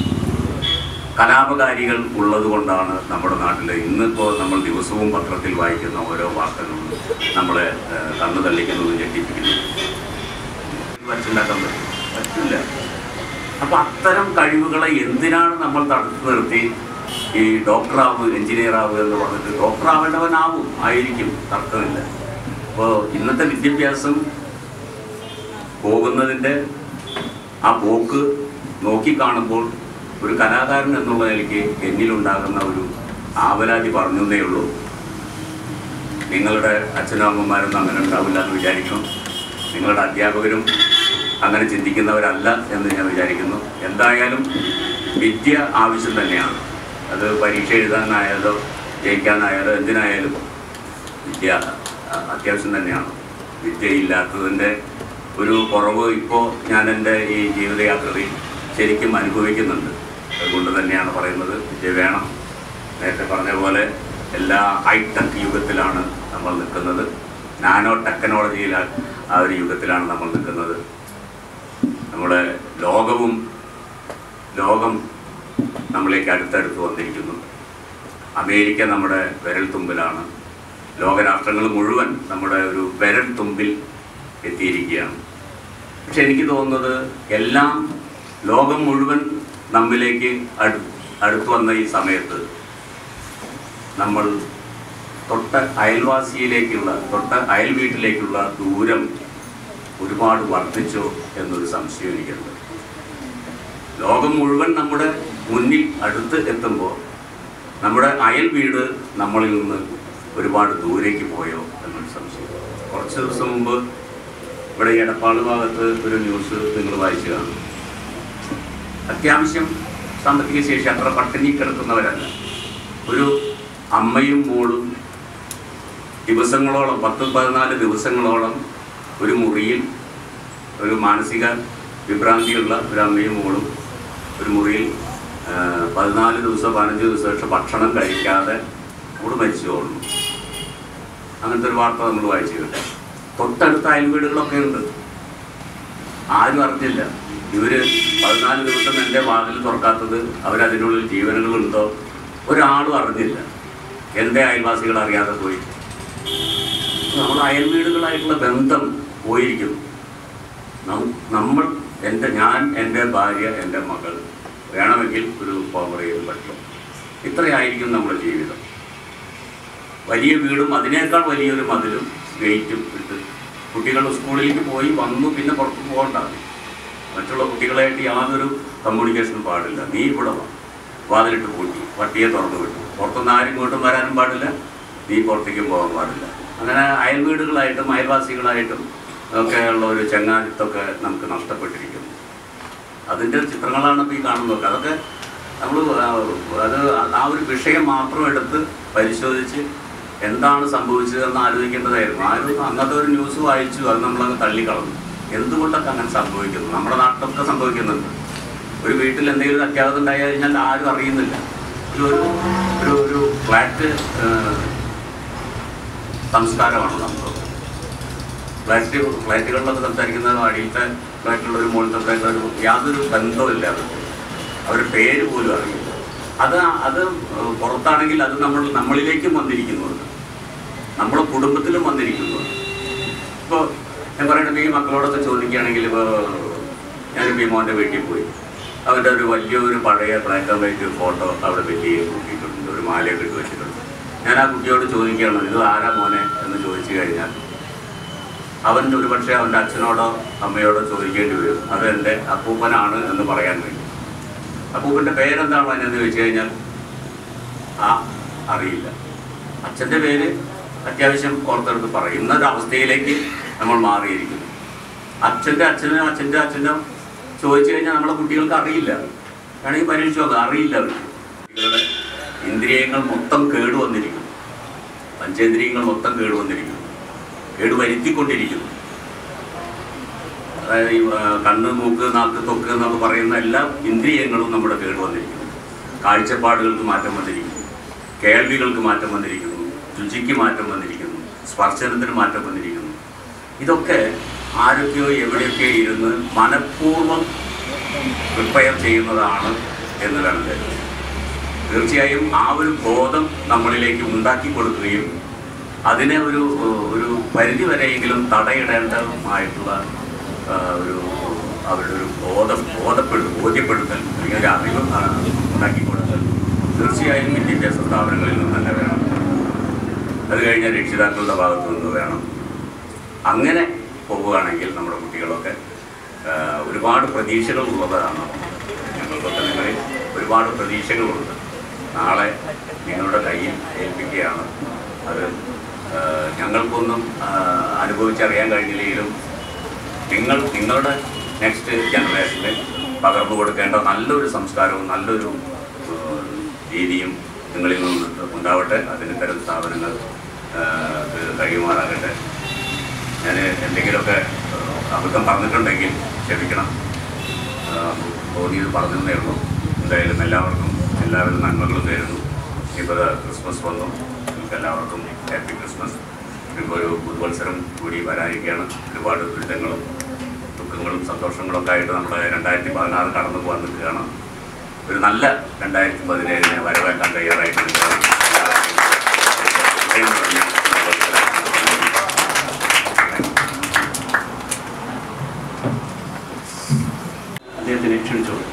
കലാപകാരികൾ ഉള്ളത് കൊണ്ടാണ് നമ്മുടെ നാട്ടിൽ ഇന്നിപ്പോൾ നമ്മൾ ദിവസവും പത്രത്തിൽ വായിക്കുന്ന ഓരോ വാർത്തകളും നമ്മളെ ഏഹ്, കണ്ണു തള്ളിക്കുന്നതും ഞെട്ടിപ്പിക്കുന്നതും വച്ചുണ്ടാക്കാൻ പറ്റും പറ്റില്ല അപ്പൊ അത്തരം കഴിവുകളെ എന്തിനാണ് നമ്മൾ തടുത്തു നിർത്തി ഈ ഡോക്ടറാവ് എഞ്ചിനീയർ ആവുക എന്ന് പറഞ്ഞിട്ട് ഡോക്ടർ ആവേണ്ടവനാവും ആയിരിക്കും തർക്കമില്ല അപ്പോൾ ഇന്നത്തെ വിദ്യാഭ്യാസം പോകുന്നതിൻ്റെ ആ പോക്ക് നോക്കിക്കാണുമ്പോൾ ഒരു കലാകാരൻ എന്നുള്ള നിലയ്ക്ക് എന്നിലുണ്ടാകുന്ന ഒരു ആവലാതി പറഞ്ഞതേ ഉള്ളൂ നിങ്ങളുടെ അച്ഛനും അമ്മമാരൊന്നും അങ്ങനെ ഉണ്ടാവില്ല എന്ന് വിചാരിക്കുന്നു നിങ്ങളുടെ അധ്യാപകരും അങ്ങനെ ചിന്തിക്കുന്നവരല്ല എന്ന് ഞാൻ വിചാരിക്കുന്നു എന്തായാലും വിദ്യ ആവശ്യം തന്നെയാണ് അത് പരീക്ഷ എഴുതാനായാലോ ജയിക്കാനായാലോ എന്തിനായാലും വിദ്യ അ- അത്യാവശ്യം തന്നെയാണ് വിദ്യ ഇല്ലാത്തതിൻ്റെ ഒരു കുറവ് ഇപ്പോൾ ഞാൻ എൻ്റെ ഈ ജീവിതയാത്രയിൽ ശരിക്കും അനുഭവിക്കുന്നുണ്ട് അതുകൊണ്ട് തന്നെയാണ് പറയുന്നത് വിദ്യ വേണം നേരത്തെ പറഞ്ഞ പോലെ എല്ലാ ഹൈടെക് യുഗത്തിലാണ് നമ്മൾ നിൽക്കുന്നത് നാനോ ടെക്നോളജിയിൽ ആ ഒരു യുഗത്തിലാണ് നമ്മൾ നിൽക്കുന്നത് നമ്മുടെ ലോകവും ലോകം നമ്മളിലേക്ക് അടുത്തടുത്ത് വന്നിരിക്കുന്നു അമേരിക്ക നമ്മുടെ വിരൽ തുമ്പിലാണ് ലോകരാഷ്ട്രങ്ങൾ മുഴുവൻ നമ്മുടെ ഒരു വിരൽ തുമ്പിൽ എത്തിയിരിക്കുകയാണ് പക്ഷെ എനിക്ക് തോന്നുന്നത് എല്ലാം ലോകം മുഴുവൻ നമ്മിലേക്ക് അടു അടുത്തു വന്ന ഈ സമയത്ത് നമ്മൾ തൊട്ട അയൽവാസിയിലേക്കുള്ള തൊട്ട അയൽ വീട്ടിലേക്കുള്ള ദൂരം ഒരുപാട് വർദ്ധിച്ചോ എന്നൊരു സംശയം എനിക്കുണ്ട് ലോകം മുഴുവൻ നമ്മുടെ മുന്നിൽ അടുത്ത് എത്തുമ്പോൾ നമ്മുടെ അയൽ വീട് നമ്മളിൽ നിന്ന് ഒരുപാട് ദൂരേക്ക് പോയോ എന്നൊരു സംശയം കുറച്ച് ദിവസം മുമ്പ് ഇവിടെ ഈ എടപ്പാട് ഭാഗത്ത് ഒരു ന്യൂസ് നിങ്ങൾ വായിച്ചു കാണും അത്യാവശ്യം സാമ്പത്തിക ശേഷി അത്ര പട്ടിണി കിടക്കുന്നവരല്ല ഒരു അമ്മയും മോളും ദിവസങ്ങളോളം പത്ത് പതിനാല് ദിവസങ്ങളോളം ഒരു മുറിയിൽ ഒരു മാനസിക വിഭ്രാന്തിയുള്ള ഒരു അമ്മയും മോളും ഒരു മുറിയിൽ ആ, പതിനാല് ദിവസം പതിനഞ്ച് ദിവസം പക്ഷെ ഭക്ഷണം കഴിക്കാതെ അവിടെ മരിച്ചു പോകുന്നു അങ്ങനത്തെ ഒരു വാർത്ത നമ്മൾ വായിച്ചു കിട്ടും തൊട്ടടുത്ത അയൽ വീടുകളൊക്കെ ഉണ്ട് ആരും അറിഞ്ഞില്ല ഇവര് പതിനാല് ദിവസം എൻ്റെ വാതിൽ തുറക്കാത്തത് അവരതിനുള്ളിൽ ജീവനുകളുണ്ടോ ഒരാളും അറിഞ്ഞില്ല എൻ്റെ അയൽവാസികൾ അറിയാതെ പോയി നമ്മൾ അയൽ വീടുകളായിട്ടുള്ള ബന്ധം പോയിരിക്കുന്നു നം- നമ്മൾ എൻ്റെ ഞാൻ എൻ്റെ ഭാര്യ എൻ്റെ മകൾ വേണമെങ്കിൽ ഒരു പോവറയിൽ പറ്റും ഇത്രയായിരിക്കും നമ്മുടെ ജീവിതം വലിയ വീടും അതിനേക്കാൾ വലിയൊരു മതിലും ഗേറ്റും ഇട്ട് കുട്ടികൾ സ്കൂളിലേക്ക് പോയി വന്നു പിന്നെ പുറത്ത് പോകണ്ട മറ്റുള്ള കുട്ടികളായിട്ട് യാതൊരു കമ്മ്യൂണിക്കേഷനും പാടില്ല നീ ഇവിടെ വാ വാതിലിട്ട് പൂട്ടി പട്ടിയെ തുറന്നു വിട്ടു പുറത്തുനിന്ന് ആരും ഇങ്ങോട്ടും വരാനും പാടില്ല നീ പുറത്തേക്കും പോകാൻ പാടില്ല അങ്ങനെ അയൽ വീടുകളായിട്ടും അയൽവാസികളായിട്ടും ഒക്കെ ഉള്ള ഒരു ചങ്ങാതിത്തൊക്കെ നമുക്ക് നഷ്ടപ്പെട്ടിരിക്കുന്നു അതിൻ്റെ ചിത്രങ്ങളാണ് ഇപ്പോൾ ഈ കാണുന്നത് അതൊക്കെ നമ്മൾ അത് ആ ഒരു വിഷയം മാത്രം എടുത്ത് പരിശോധിച്ച് എന്താണ് സംഭവിച്ചതെന്ന് ആലോചിക്കേണ്ടതായിരുന്നു ആരും അന്നത്തെ ഒരു ന്യൂസ് വായിച്ചു അത് നമ്മളങ്ങ് തള്ളിക്കളഞ്ഞു എന്തുകൊണ്ടൊക്കെ അങ്ങനെ സംഭവിക്കുന്നു നമ്മുടെ നാട്ടിലൊക്കെ സംഭവിക്കുന്നുണ്ട് ഒരു വീട്ടിൽ എന്തെങ്കിലും ഒരു അത്യാഹിതം ഉണ്ടായി കഴിഞ്ഞാൽ ആരും അറിയുന്നില്ല ഒരു ഒരു ഒരു ഫ്ലാറ്റ് സംസ്കാരമാണ് നമുക്ക് ഫ്ലാറ്റ് ഫ്ലാറ്റുകളിലൊക്കെ സംസാരിക്കുന്നത് അടിയിലത്തെ ആയിട്ടുള്ള ഒരു മുകളിലത്തെ ഒരു യാതൊരു ബന്ധവുമില്ല അവർക്ക് അവരുടെ പേര് പോലും അറിയില്ല അത് അത് പുറത്താണെങ്കിൽ അത് നമ്മൾ നമ്മളിലേക്കും വന്നിരിക്കുന്നുണ്ട് നമ്മുടെ കുടുംബത്തിലും വന്നിരിക്കുന്നുണ്ട് ഇപ്പോൾ ഞാൻ പറയണത് ഈ മക്കളോടൊക്കെ ചോദിക്കുകയാണെങ്കിൽ ഇപ്പോൾ ഞാനിപ്പോൾ ഈ മോൻ്റെ വീട്ടിൽ പോയി അവൻ്റെ ഒരു വലിയൊരു പഴയ ബ്ലാക്ക് ആൻഡ് വൈറ്റ് ഫോട്ടോ അവിടെ വെച്ച് നോക്കിയിട്ടുണ്ട് ഒരു മാലയൊക്കെ ഇട്ട് വെച്ചിട്ടുണ്ട് ഞാൻ ആ കുട്ടിയോട് ചോദിക്കുകയാണ് ഇത് ആരാ മോനെ എന്ന് ചോദിച്ചു കഴിഞ്ഞാൽ അവൻ ഒരു പക്ഷേ അവൻ്റെ അച്ഛനോടോ അമ്മയോടോ ചോദിക്കേണ്ടി വരും അത് എൻ്റെ അപ്പൂപ്പനാണ് എന്ന് പറയാൻ വേണ്ടി അപ്പൂപ്പൻ്റെ പേരെന്താണ് എന്ന് ചോദിച്ചു കഴിഞ്ഞാൽ ആ അറിയില്ല അച്ഛൻ്റെ പേര് അത്യാവശ്യം ഓർത്തെടുത്ത് പറയുന്ന ഒരു അവസ്ഥയിലേക്ക് നമ്മൾ മാറിയിരിക്കുന്നു അച്ഛൻ്റെ അച്ഛനും അച്ഛൻ്റെ അച്ഛനും ചോദിച്ചു കഴിഞ്ഞാൽ നമ്മുടെ കുട്ടികൾക്ക് അറിയില്ല വേണമെങ്കിൽ പരീക്ഷിച്ച് നോക്കാം അറിയില്ല അവർക്ക് കുട്ടികളുടെ ഇന്ദ്രിയങ്ങൾ മൊത്തം കേടുവന്നിരിക്കുന്നു പഞ്ചേന്ദ്രിയങ്ങൾ മൊത്തം കേടുവന്നിരിക്കുന്നു കേട് വരുത്തിക്കൊണ്ടിരിക്കുന്നു അതായത് ഈ ആ, കണ്ണ് മൂക്ക് നാക്ക് തൊക്ക് എന്നൊക്കെ പറയുന്ന എല്ലാ ഇന്ദ്രിയങ്ങളും നമ്മുടെ കേടുവന്നിരിക്കുന്നു കാഴ്ചപ്പാടുകൾക്ക് മാറ്റം വന്നിരിക്കുന്നു കേൾവികൾക്ക് മാറ്റം വന്നിരിക്കുന്നു രുചിക്ക് മാറ്റം വന്നിരിക്കുന്നു സ്പർശനത്തിന് മാറ്റം വന്നിരിക്കുന്നു ഇതൊക്കെ ആരൊക്കെയോ എവിടെയൊക്കെ ഇരുന്ന് മനഃപൂർവ്വം പ്രിപ്പയർ ചെയ്യുന്നതാണ് എന്ന് വേണം കരുതാൻ. തീർച്ചയായും ആ ഒരു ബോധം നമ്മളിലേക്ക് ഉണ്ടാക്കി കൊടുക്കുകയും അതിനെ ഒരു ഒരു പരിധി വരെയെങ്കിലും തടയിടേണ്ടതുമായിട്ടുള്ള ആ, ഒരു അവരുടെ ഒരു ബോധം ബോധപ്പെടു ബോധ്യപ്പെടുത്തൽ അല്ലെങ്കിൽ ഒരു അറിവ് ആ, ഉണ്ടാക്കി കൊടുക്കൽ തീർച്ചയായും വിദ്യാഭ്യാസ സ്ഥാപനങ്ങളിൽ നിന്ന് തന്നെ വേണം അത് കഴിഞ്ഞ രക്ഷിതാക്കളുടെ ഭാഗത്തു നിന്ന് വേണം അങ്ങനെ പോവുകയാണെങ്കിൽ നമ്മുടെ കുട്ടികളൊക്കെ ആ, ഒരുപാട് പ്രതീക്ഷകൾ ഉള്ളതാണ് ഞങ്ങൾക്കൊക്കെ നിങ്ങളിൽ ഒരുപാട് പ്രതീക്ഷകളുണ്ട് നാളെ നിങ്ങളുടെ കയ്യിൽ ഏൽപ്പിക്കുകയാണ് അത് ആ, ഞങ്ങൾക്കൊന്നും ആ, അനുഭവിച്ചറിയാൻ കഴിഞ്ഞില്ലെങ്കിലും നിങ്ങൾ നിങ്ങളുടെ നെക്സ്റ്റ് ജനറേഷന് പകർന്നു കൊടുക്കേണ്ട നല്ലൊരു സംസ്കാരവും നല്ലൊരു ആ, രീതിയും നിങ്ങളിൽ നിന്ന് ഉണ്ടാവട്ടെ അതിന് തരം സ്ഥാപനങ്ങൾ ആ, ഇത് കഴിയുമാറാകട്ടെ ഞാൻ എന്തെങ്കിലുമൊക്കെ ആ, അബദ്ധം പറഞ്ഞിട്ടുണ്ടെങ്കിൽ ക്ഷമിക്കണം ആ, തോന്നിയത് പറഞ്ഞതേ ഉള്ളൂ എന്തായാലും എല്ലാവർക്കും എല്ലാവരും നന്മകളും നേരുന്നു ഇപ്പോൾ ക്രിസ്മസ് വന്നു നിങ്ങൾക്ക് എല്ലാവർക്കും ഹാപ്പി ക്രിസ്മസ് ഇപ്പോൾ ഒരു പുതുവത്സരം കൂടി വരാനിരിക്കുകയാണ് ഒരുപാട് ദുരിതങ്ങളും ദുഃഖങ്ങളും സന്തോഷങ്ങളൊക്കെ ആയിട്ട് നമ്മുടെ രണ്ടായിരത്തി പതിനാറ് കടന്നു പോകാൻ നിൽക്കുകയാണ് ഒരു നല്ല രണ്ടായിരത്തി പതിനേഴിനെ വരവേക്കാൻ തയ്യാറായിട്ട് നിൽക്കുകയാണ് എല്ലാവരെയും ഹൃദയം നിറഞ്ഞ പുതുവത്സരം അദ്ദേഹത്തിനെ ക്ഷണിച്ചോളൂ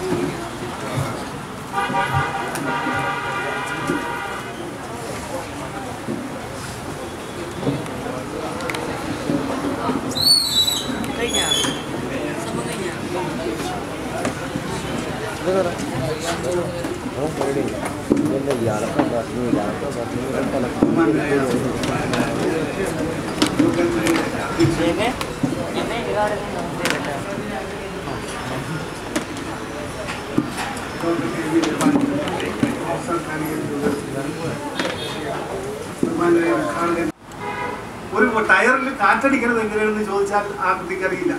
ഒരു ടയറിൽ കാറ്റടിക്കുന്നത് എങ്ങനെയാണെന്ന് ചോദിച്ചാൽ ആ കുട്ടിക്ക് അറിയില്ല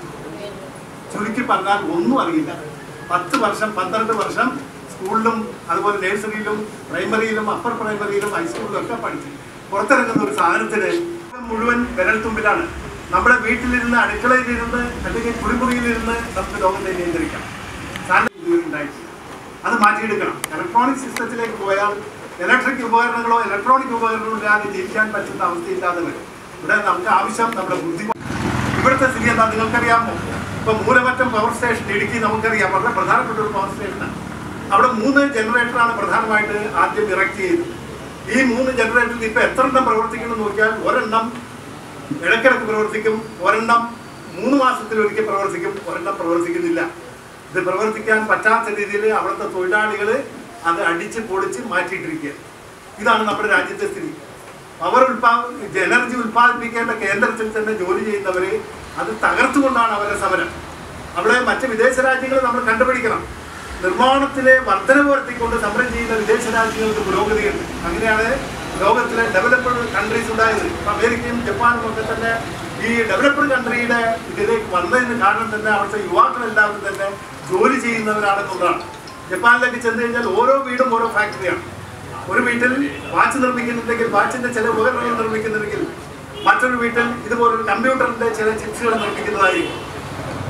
ചുരുക്കി പറഞ്ഞാൽ ഒന്നും അറിയില്ല പത്ത് വർഷം പന്ത്രണ്ട് വർഷം സ്കൂളിലും അതുപോലെ നഴ്സറിയിലും പ്രൈമറിയിലും അപ്പർ പ്രൈമറിയിലും ഹൈസ്കൂളിലും ഒക്കെ പഠിച്ചു പുറത്തിറങ്ങുന്ന ഒരു സാധനത്തിന് മുഴുവൻ വിരൽത്തുമ്പിലാണ് നമ്മുടെ വീട്ടിലിരുന്ന് അടുക്കളയിലിരുന്ന് അല്ലെങ്കിൽ കുളിമുറിയിലിരുന്ന് നമുക്ക് ലോകത്തെ നിയന്ത്രിക്കാം സാധനം ഇതുവരെ ഉണ്ടായിട്ടില്ല അത് മാറ്റിയെടുക്കണം ഇലക്ട്രോണിക് സിസ്റ്റത്തിലേക്ക് പോയാൽ ഇലക്ട്രിക് ഉപകരണങ്ങളോ ഇലക്ട്രോണിക് ഉപകരണങ്ങളോ ഇല്ലാതെ ജീവിക്കാൻ പറ്റുന്ന അവസ്ഥയില്ലാതെ വരും ഇവിടെ നമുക്ക് ആവശ്യം നമ്മുടെ ബുദ്ധി ഇവിടുത്തെ സ്ഥിതി എന്താ നിങ്ങൾക്കറിയാമോ ഇപ്പൊ മൂലമറ്റം പവർ സ്റ്റേഷൻ ഇടുക്കി നമുക്കറിയാം വളരെ പ്രധാനപ്പെട്ട ഒരു പവർ സ്റ്റേഷനാണ് അവിടെ മൂന്ന് ജനറേറ്ററാണ് പ്രധാനമായിട്ട് ആദ്യം ഇറക്ട് ചെയ്തത് ഈ മൂന്ന് ജനറേറ്ററിൽ ഇപ്പൊ എത്ര എണ്ണം പ്രവർത്തിക്കണം എന്ന് നോക്കിയാൽ ഒരെണ്ണം ഇടയ്ക്കിടയ്ക്ക് പ്രവർത്തിക്കും ഒരെണ്ണം മൂന്ന് മാസത്തിലൊരിക്കൽ പ്രവർത്തിക്കും ഒരെണ്ണം പ്രവർത്തിക്കുന്നില്ല ഇത് പ്രവർത്തിക്കാൻ പറ്റാത്ത രീതിയിൽ അവിടുത്തെ തൊഴിലാളികൾ അത് അടിച്ച് പൊളിച്ച് മാറ്റിയിട്ടിരിക്കുക ഇതാണ് നമ്മുടെ രാജ്യത്തെ സ്ഥിതി പവർ ഉൽപാ എനർജി ഉൽപ്പാദിപ്പിക്കേണ്ട കേന്ദ്രത്തിൽ തന്നെ ജോലി ചെയ്യുന്നവര് അത് തകർത്തുകൊണ്ടാണ് അവരുടെ സമരം അവിടെ മറ്റ് വിദേശ രാജ്യങ്ങൾ നമ്മൾ കണ്ടുപിടിക്കണം നിർമ്മാണത്തിലെ വർധനവ് വരുത്തിക്കൊണ്ട് സമരം ചെയ്യുന്ന വിദേശ രാജ്യങ്ങൾക്ക് പുരോഗതിയുണ്ട് അങ്ങനെയാണ് ലോകത്തിലെ ഡെവലപ്ഡ് കൺട്രീസ് ഉണ്ടായത് ഇപ്പൊ അമേരിക്കയും ജപ്പാനും ഒക്കെ തന്നെ ഈ ഡെവലപ്ഡ് കൺട്രിയുടെ ഇതിലേക്ക് വന്നതിന് കാരണം തന്നെ അവിടുത്തെ യുവാക്കളെല്ലാവരും തന്നെ ജോലി ചെയ്യുന്നവരാണെന്നുള്ളതാണ് ജപ്പാനിലേക്ക് ചെന്ന് കഴിഞ്ഞാൽ ഓരോ വീടും ഓരോ ഫാക്ടറിയാണ് ഒരു വീട്ടിൽ വാച്ച് നിർമ്മിക്കുന്നുണ്ടെങ്കിൽ വാച്ചിന്റെ ചില ഉപകരണങ്ങൾ നിർമ്മിക്കുന്നുണ്ടെങ്കിൽ മറ്റൊരു വീട്ടിൽ ഇതുപോലൊരു കമ്പ്യൂട്ടറിന്റെ ചില ചിപ്സുകൾ നിർമ്മിക്കുന്നതായിരിക്കും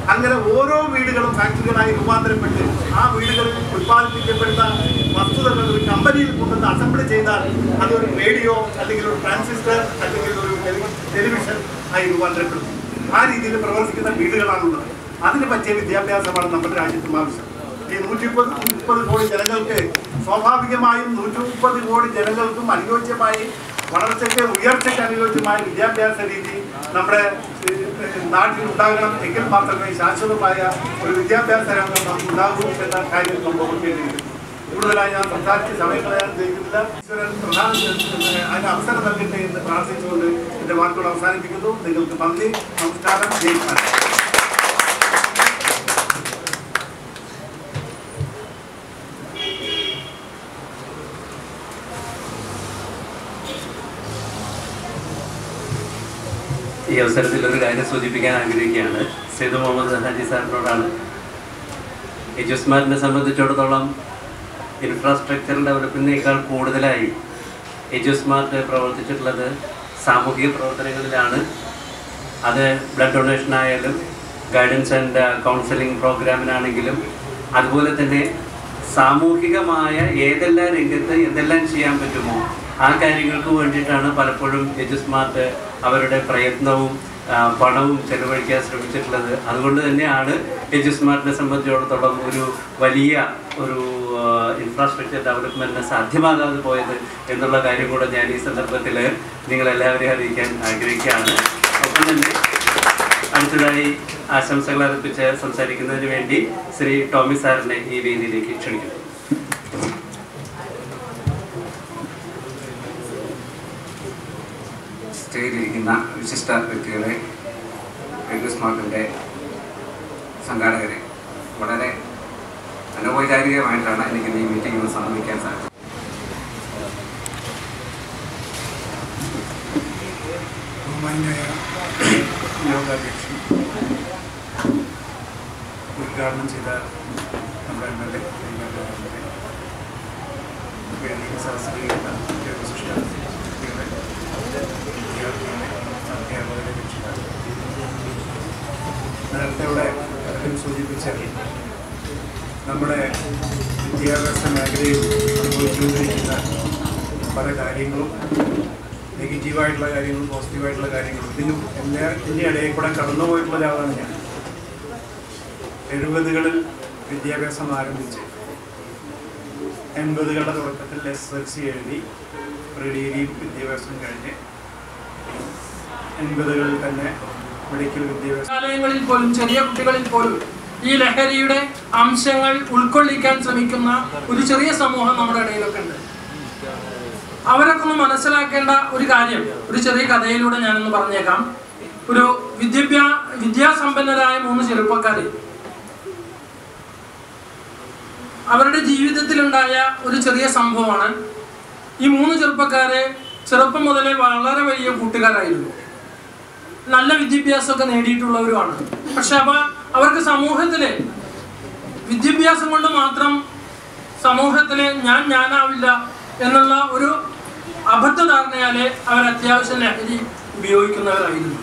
അങ്ങനെ ഓരോ വീടുകളും ഫാക്ടറികളായി രൂപാന്തരപ്പെട്ട് ആ വീടുകളിൽ ഉത്പാദിപ്പിക്കപ്പെടുന്ന വസ്തുതകൾ ഒരു കമ്പനിയിൽ കൊണ്ടുവന്ന് അസംബിൾ ചെയ്താൽ അതൊരു റേഡിയോ അല്ലെങ്കിൽ ഒരു ട്രാൻസിസ്റ്റർ അല്ലെങ്കിൽ ഒരു ടെലി- ടെലിവിഷൻ ആയി രൂപാന്തരപ്പെടും ആ രീതിയിൽ പ്രവർത്തിക്കുന്ന വീടുകളാണുള്ളത് അതിന് പറ്റിയ വിദ്യാഭ്യാസമാണ് നമ്മുടെ രാജ്യത്തും ആവശ്യം ഈ നൂറ്റി മുപ്പത് മുപ്പത് കോടി ജനങ്ങൾക്ക് സ്വാഭാവികമായും നൂറ്റി മുപ്പത് കോടി ജനങ്ങൾക്കും അനുയോജ്യമായി വളർച്ചയ്ക്ക് ഉയർച്ചയ്ക്ക് അനുയോജ്യമായ വിദ്യാഭ്യാസ രീതി നമ്മുടെ ഏഹ്, നാട്ടിൽ ഉണ്ടാകണം എങ്കിൽ മാത്രമേ ശാശ്വതമായ ഒരു വിദ്യാഭ്യാസ രംഗം നമുക്ക് ഉണ്ടാകൂ എന്ന കാര്യം നമ്മൾ ഓർക്കേണ്ടിയിരിക്കുന്നു കൂടുതലായി ഞാൻ സംസാരിച്ച് സമയം കളയാൻ ഉദ്ദേശിക്കുന്നില്ല ഈശ്വരൻ പ്രധാന ഏഹ്, അതിന് അവസരം നൽകട്ടെ എന്ന് പ്രാർത്ഥിച്ചുകൊണ്ട് എന്റെ വാക്കുകൾ അവസാനിപ്പിക്കുന്നു നിങ്ങൾക്ക് നന്ദി നമസ്കാരം ജയിക്കാൻ ഈ അവസരത്തിൽ ഒരു കാര്യം സൂചിപ്പിക്കാൻ ആഗ്രഹിക്കുകയാണ് സേതു മുഹമ്മദ് ഹാജി സാറിനോടാണ് ഈ ജുസ്മാറിനെ സംബന്ധിച്ചിടത്തോളം ഇൻഫ്രാസ്ട്രക്ചർ ഡെവലപ്മെന്റിനേക്കാൾ കൂടുതലായി എജുസ്മാർട്ട് പ്രവർത്തിച്ചിട്ടുള്ളത് സാമൂഹിക പ്രവർത്തനങ്ങളിലാണ് അത് ബ്ലഡ് ഡൊണേഷൻ ആയാലും ഗൈഡൻസ് ആൻഡ് കൗൺസിലിംഗ് പ്രോഗ്രാമിനാണെങ്കിലും അതുപോലെ തന്നെ സാമൂഹികമായ ഏതെല്ലാം രംഗത്ത് എന്തെല്ലാം ചെയ്യാൻ പറ്റുമോ ആ കാര്യങ്ങൾക്ക് വേണ്ടിയിട്ടാണ് പലപ്പോഴും എജുസ്മാർട്ട് അവരുടെ പ്രയത്നവും ആ, പണവും ചെലവഴിക്കാൻ ശ്രമിച്ചിട്ടുള്ളത് അതുകൊണ്ട് തന്നെയാണ് എജുസ്മാർട്ടിനെ സംബന്ധിച്ചിടത്തോളം ഒരു വലിയ ഒരു ഇൻഫ്രാസ്ട്രക്ചർ ഡെവലപ്മെന്റിന് സാധ്യമാകാതെ പോയത് എന്നുള്ള കാര്യം കൂടെ ഞാൻ ഈ സന്ദർഭത്തിൽ നിങ്ങളെല്ലാവരെയും അറിയിക്കാൻ ആഗ്രഹിക്കുകയാണ് ഒപ്പം തന്നെ അടുത്തതായി ആശംസകൾ അർപ്പിച്ച് സംസാരിക്കുന്നതിന് വേണ്ടി ശ്രീ ടോമി സാറിനെ ഈ വേദിയിലേക്ക് ക്ഷണിക്കുന്നു സ്റ്റേജിലിരിക്കുന്ന വിശിഷ്ട വ്യക്തികളെ റേഡിയോ സ്മാർട്ടിൻ്റെ സംഘാടകരെ വളരെ അനൗപചാരികമായിട്ടാണ് എനിക്ക് ഈ മീറ്റിംഗിൽ സംബന്ധിക്കാൻ സാധിച്ചത് ബഹുമാന്യായ യോഗാധ്യക്ഷൻ ഉദ്ഘാടനം ചെയ്ത നമ്മുടെ എം എൽ എ വേദിയിൽ സഹസ്രീകരണ യോഗശിഷ്ട വ്യക്തികളെ വിദ്യാർത്ഥികളെ അധ്യാപകരെ രക്ഷിതാക്കളെ നേരത്തെ ഇവിടെ പലരും സൂചിപ്പിച്ച നമ്മുടെ വിദ്യാഭ്യാസ മേഖലയിൽ അനുഭവിച്ചുകൊണ്ടിരിക്കുന്ന പല കാര്യങ്ങളും നെഗറ്റീവായിട്ടുള്ള കാര്യങ്ങളും പോസിറ്റീവായിട്ടുള്ള കാര്യങ്ങളും ഇതിനും എല്ലാ ഇതിൻ്റെ ഇടയിൽ കൂടെ കടന്നുപോയിട്ടുള്ള ഒരാളാണ് ഞാൻ എഴുപതുകളിൽ വിദ്യാഭ്യാസം ആരംഭിച്ച് എൺപതുകളുടെ തുടക്കത്തിൽ എസ് എൽ സി എഴുതി പ്രീ ഡിഗ്രി വിദ്യാഭ്യാസം കഴിഞ്ഞ് എൺപതുകളിൽ തന്നെ മെഡിക്കൽ വിദ്യാഭ്യാസം വിദ്യാലയങ്ങളിൽ പോലും ചെറിയ കുട്ടികളിൽ പോലും ഈ ലഹരിയുടെ അംശങ്ങൾ ഉൾക്കൊള്ളിക്കാൻ ശ്രമിക്കുന്ന ഒരു ചെറിയ സമൂഹം നമ്മുടെ ഇടയിലൊക്കെ ഉണ്ട് അവരൊക്കെ ഒന്ന് മനസ്സിലാക്കേണ്ട ഒരു കാര്യം ഒരു ചെറിയ കഥയിലൂടെ ഞാനൊന്ന് പറഞ്ഞേക്കാം ഒരു വിദ്യാഭ്യാ വിദ്യാസമ്പന്നരായ മൂന്ന് ചെറുപ്പക്കാര് അവരുടെ ജീവിതത്തിലുണ്ടായ ഒരു ചെറിയ സംഭവമാണ് ഈ മൂന്ന് ചെറുപ്പക്കാരെ ചെറുപ്പം മുതലേ വളരെ വലിയ കൂട്ടുകാരായിരുന്നു നല്ല വിദ്യാഭ്യാസമൊക്കെ നേടിയിട്ടുള്ളവരുമാണ് പക്ഷെ അപ്പൊ അവർക്ക് സമൂഹത്തില് വിദ്യാഭ്യാസം കൊണ്ട് മാത്രം സമൂഹത്തില് ഞാൻ ഞാനാവില്ല എന്നുള്ള ഒരു അബദ്ധധാരണയാല് അവർ അത്യാവശ്യം ലഹരി ഉപയോഗിക്കുന്നവരായിരുന്നു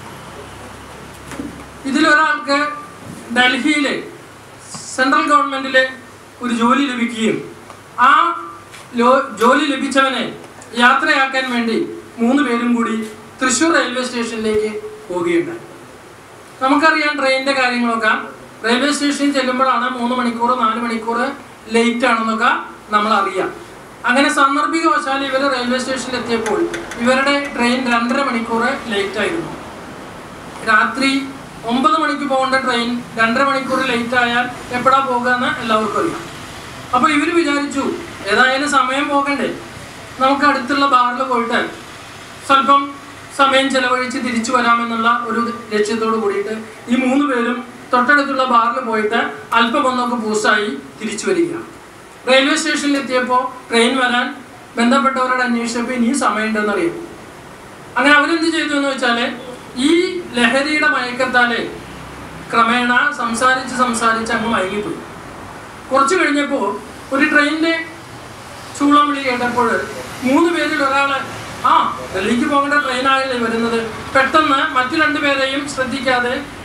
ഇതിലൊരാൾക്ക് ഡൽഹിയിലെ സെൻട്രൽ ഗവൺമെന്റിലെ ഒരു ജോലി ലഭിക്കുകയും ആ ലോ- ജോലി ലഭിച്ചവനെ യാത്രയാക്കാൻ വേണ്ടി മൂന്ന് പേരും കൂടി തൃശ്ശൂർ റെയിൽവേ സ്റ്റേഷനിലേക്ക് പോവുകയുണ്ടായി നമുക്കറിയാം ട്രെയിനിന്റെ കാര്യങ്ങളൊക്കെ റെയിൽവേ സ്റ്റേഷനിൽ ചെല്ലുമ്പോഴാണ് മൂന്ന് മണിക്കൂർ നാല് മണിക്കൂർ ലേറ്റ് ആണെന്നൊക്കെ നമ്മൾ അറിയാം അങ്ങനെ സാന്ദർഭികവശാൽ ഇവർ റെയിൽവേ സ്റ്റേഷനിൽ എത്തിയപ്പോൾ ഇവരുടെ ട്രെയിൻ രണ്ടര മണിക്കൂർ ലേറ്റ് ആയിരുന്നു രാത്രി ഒമ്പത് മണിക്ക് പോകേണ്ട ട്രെയിൻ രണ്ടര മണിക്കൂർ ലേറ്റ് ആയാൽ എപ്പോഴാ പോകുക എന്ന് എല്ലാവർക്കും അറിയാം അപ്പോൾ ഇവർ വിചാരിച്ചു ഏതായാലും സമയം പോകണ്ടേ നമുക്ക് അടുത്തുള്ള ബാറിൽ പോയിട്ട് സ്വല്പം സമയം ചെലവഴിച്ച് തിരിച്ചു വരാമെന്നുള്ള ഒരു ലക്ഷ്യത്തോട് കൂടിയിട്ട് ഈ മൂന്ന് പേരും തൊട്ടടുത്തുള്ള ബാറിൽ പോയിട്ട് അല്പം ഒന്നൊക്കെ പൂസായി തിരിച്ചു വരികയാണ് റെയിൽവേ സ്റ്റേഷനിൽ എത്തിയപ്പോൾ ട്രെയിൻ വരാൻ ബന്ധപ്പെട്ടവരോട് അന്വേഷിച്ചപ്പോൾ ഇനിയും സമയമുണ്ടെന്ന് അറിയാം അങ്ങനെ അവരെന്ത് ചെയ്തു എന്ന് വെച്ചാല് ഈ ലഹരിയുടെ മയക്കത്താല് ക്രമേണ സംസാരിച്ച് സംസാരിച്ച് അങ്ങ് മയങ്ങിപ്പോയി കുറച്ചു കഴിഞ്ഞപ്പോ ഒരു ട്രെയിനിന്റെ ചൂളം വിളി കേട്ടപ്പോൾ മൂന്ന് പേരിൽ ഒരാള് ആ ഡൽഹിക്ക് പോകേണ്ട ട്രെയിനായല്ലേ വരുന്നത് പെട്ടെന്ന് മറ്റു രണ്ടുപേരെയും ശ്രദ്ധിക്കാതെ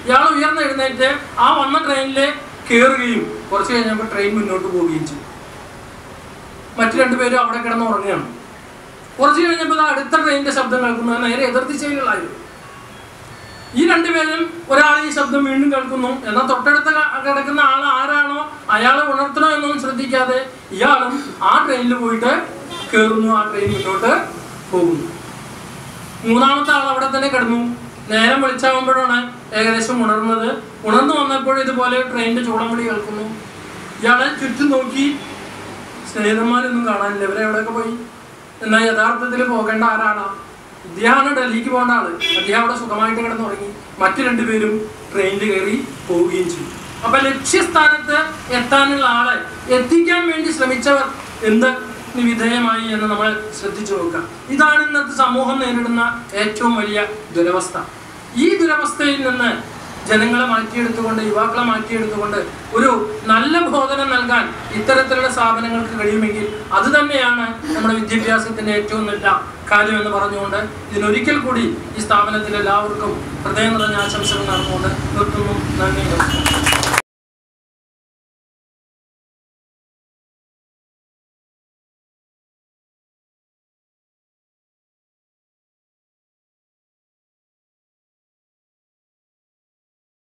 ഇയാൾ ഉയർന്നെഴുന്നേറ്റ് ആ വന്ന ട്രെയിനിൽ കയറുകയും കുറച്ച് കഴിഞ്ഞപ്പോൾ ട്രെയിൻ മുന്നോട്ട് പോവുകയും ചെയ്തു മറ്റു രണ്ടുപേരും അവിടെ കിടന്ന് ഉറങ്ങുകയാണ് കുറച്ച് കഴിഞ്ഞപ്പോൾ ദാ അടുത്ത ട്രെയിനിന്റെ ശബ്ദം കേൾക്കുന്നത് നേരെ എതിർദിശയിലുള്ളായിരുന്നു ഈ രണ്ടുപേരും ഒരാൾ ഈ ശബ്ദം വീണ്ടും കേൾക്കുന്നു എന്നാൽ തൊട്ടടുത്ത ക- കിടക്കുന്ന ആൾ ആരാണോ അയാളെ ഉണർത്തണോ എന്നൊന്നും ശ്രദ്ധിക്കാതെ ഇയാളും ആ ട്രെയിനിൽ പോയിട്ട് കയറുന്നു ആ ട്രെയിൻ മുന്നോട്ട് പോകുന്നു മൂന്നാമത്തെ ആൾ അവിടെ തന്നെ കിടന്നു നേരം വെളിച്ചാകുമ്പോഴാണ് ഏകദേശം ഉണർന്നത് ഉണർന്നു വന്നപ്പോൾ ഇതുപോലെ ട്രെയിനിന്റെ ചൂടം വിളി കേൾക്കുന്നു ഇയാളെ ചുറ്റും നോക്കി സ്നേഹിതന്മാരൊന്നും കാണാനില്ല ഇവരെ എവിടെയൊക്കെ പോയി എന്നാൽ യഥാർത്ഥത്തിൽ പോകേണ്ട ആരാണ് ഇദ്ദേഹമാണ് ഡൽഹിക്ക് പോകേണ്ട ആള് അദ്ദേഹം അവിടെ സുഖമായിട്ട് കിടന്നുറങ്ങി മറ്റു രണ്ടുപേരും ട്രെയിനിൽ കയറി പോവുകയും ചെയ്തു അപ്പൊ ലക്ഷ്യസ്ഥാനത്ത് എത്താനുള്ള ആളെ എത്തിക്കാൻ വേണ്ടി ശ്രമിച്ചവർ എന്ത് വിധേയമായി എന്ന് നമ്മൾ ശ്രദ്ധിച്ചു നോക്കുക ഇതാണ് ഇന്നത്തെ സമൂഹം നേരിടുന്ന ഏറ്റവും വലിയ ദുരവസ്ഥ ഈ ദുരവസ്ഥയിൽ നിന്ന് ജനങ്ങളെ മാറ്റിയെടുത്തുകൊണ്ട് യുവാക്കളെ മാറ്റിയെടുത്തുകൊണ്ട് ഒരു നല്ല ബോധനം നൽകാൻ ഇത്തരത്തിലുള്ള സ്ഥാപനങ്ങൾക്ക് കഴിയുമെങ്കിൽ അത് തന്നെയാണ് നമ്മുടെ വിദ്യാഭ്യാസത്തിന്റെ ഏറ്റവും നല്ല കാര്യം എന്ന് പറഞ്ഞുകൊണ്ട് ഇതിനൊരിക്കൽ കൂടി ഈ സ്ഥാപനത്തിലെ എല്ലാവർക്കും ഹൃദയം നിറഞ്ഞ ആശംസകൾ നടന്നുകൊണ്ട് നിർത്തുന്നു നന്ദി നമസ്കാരം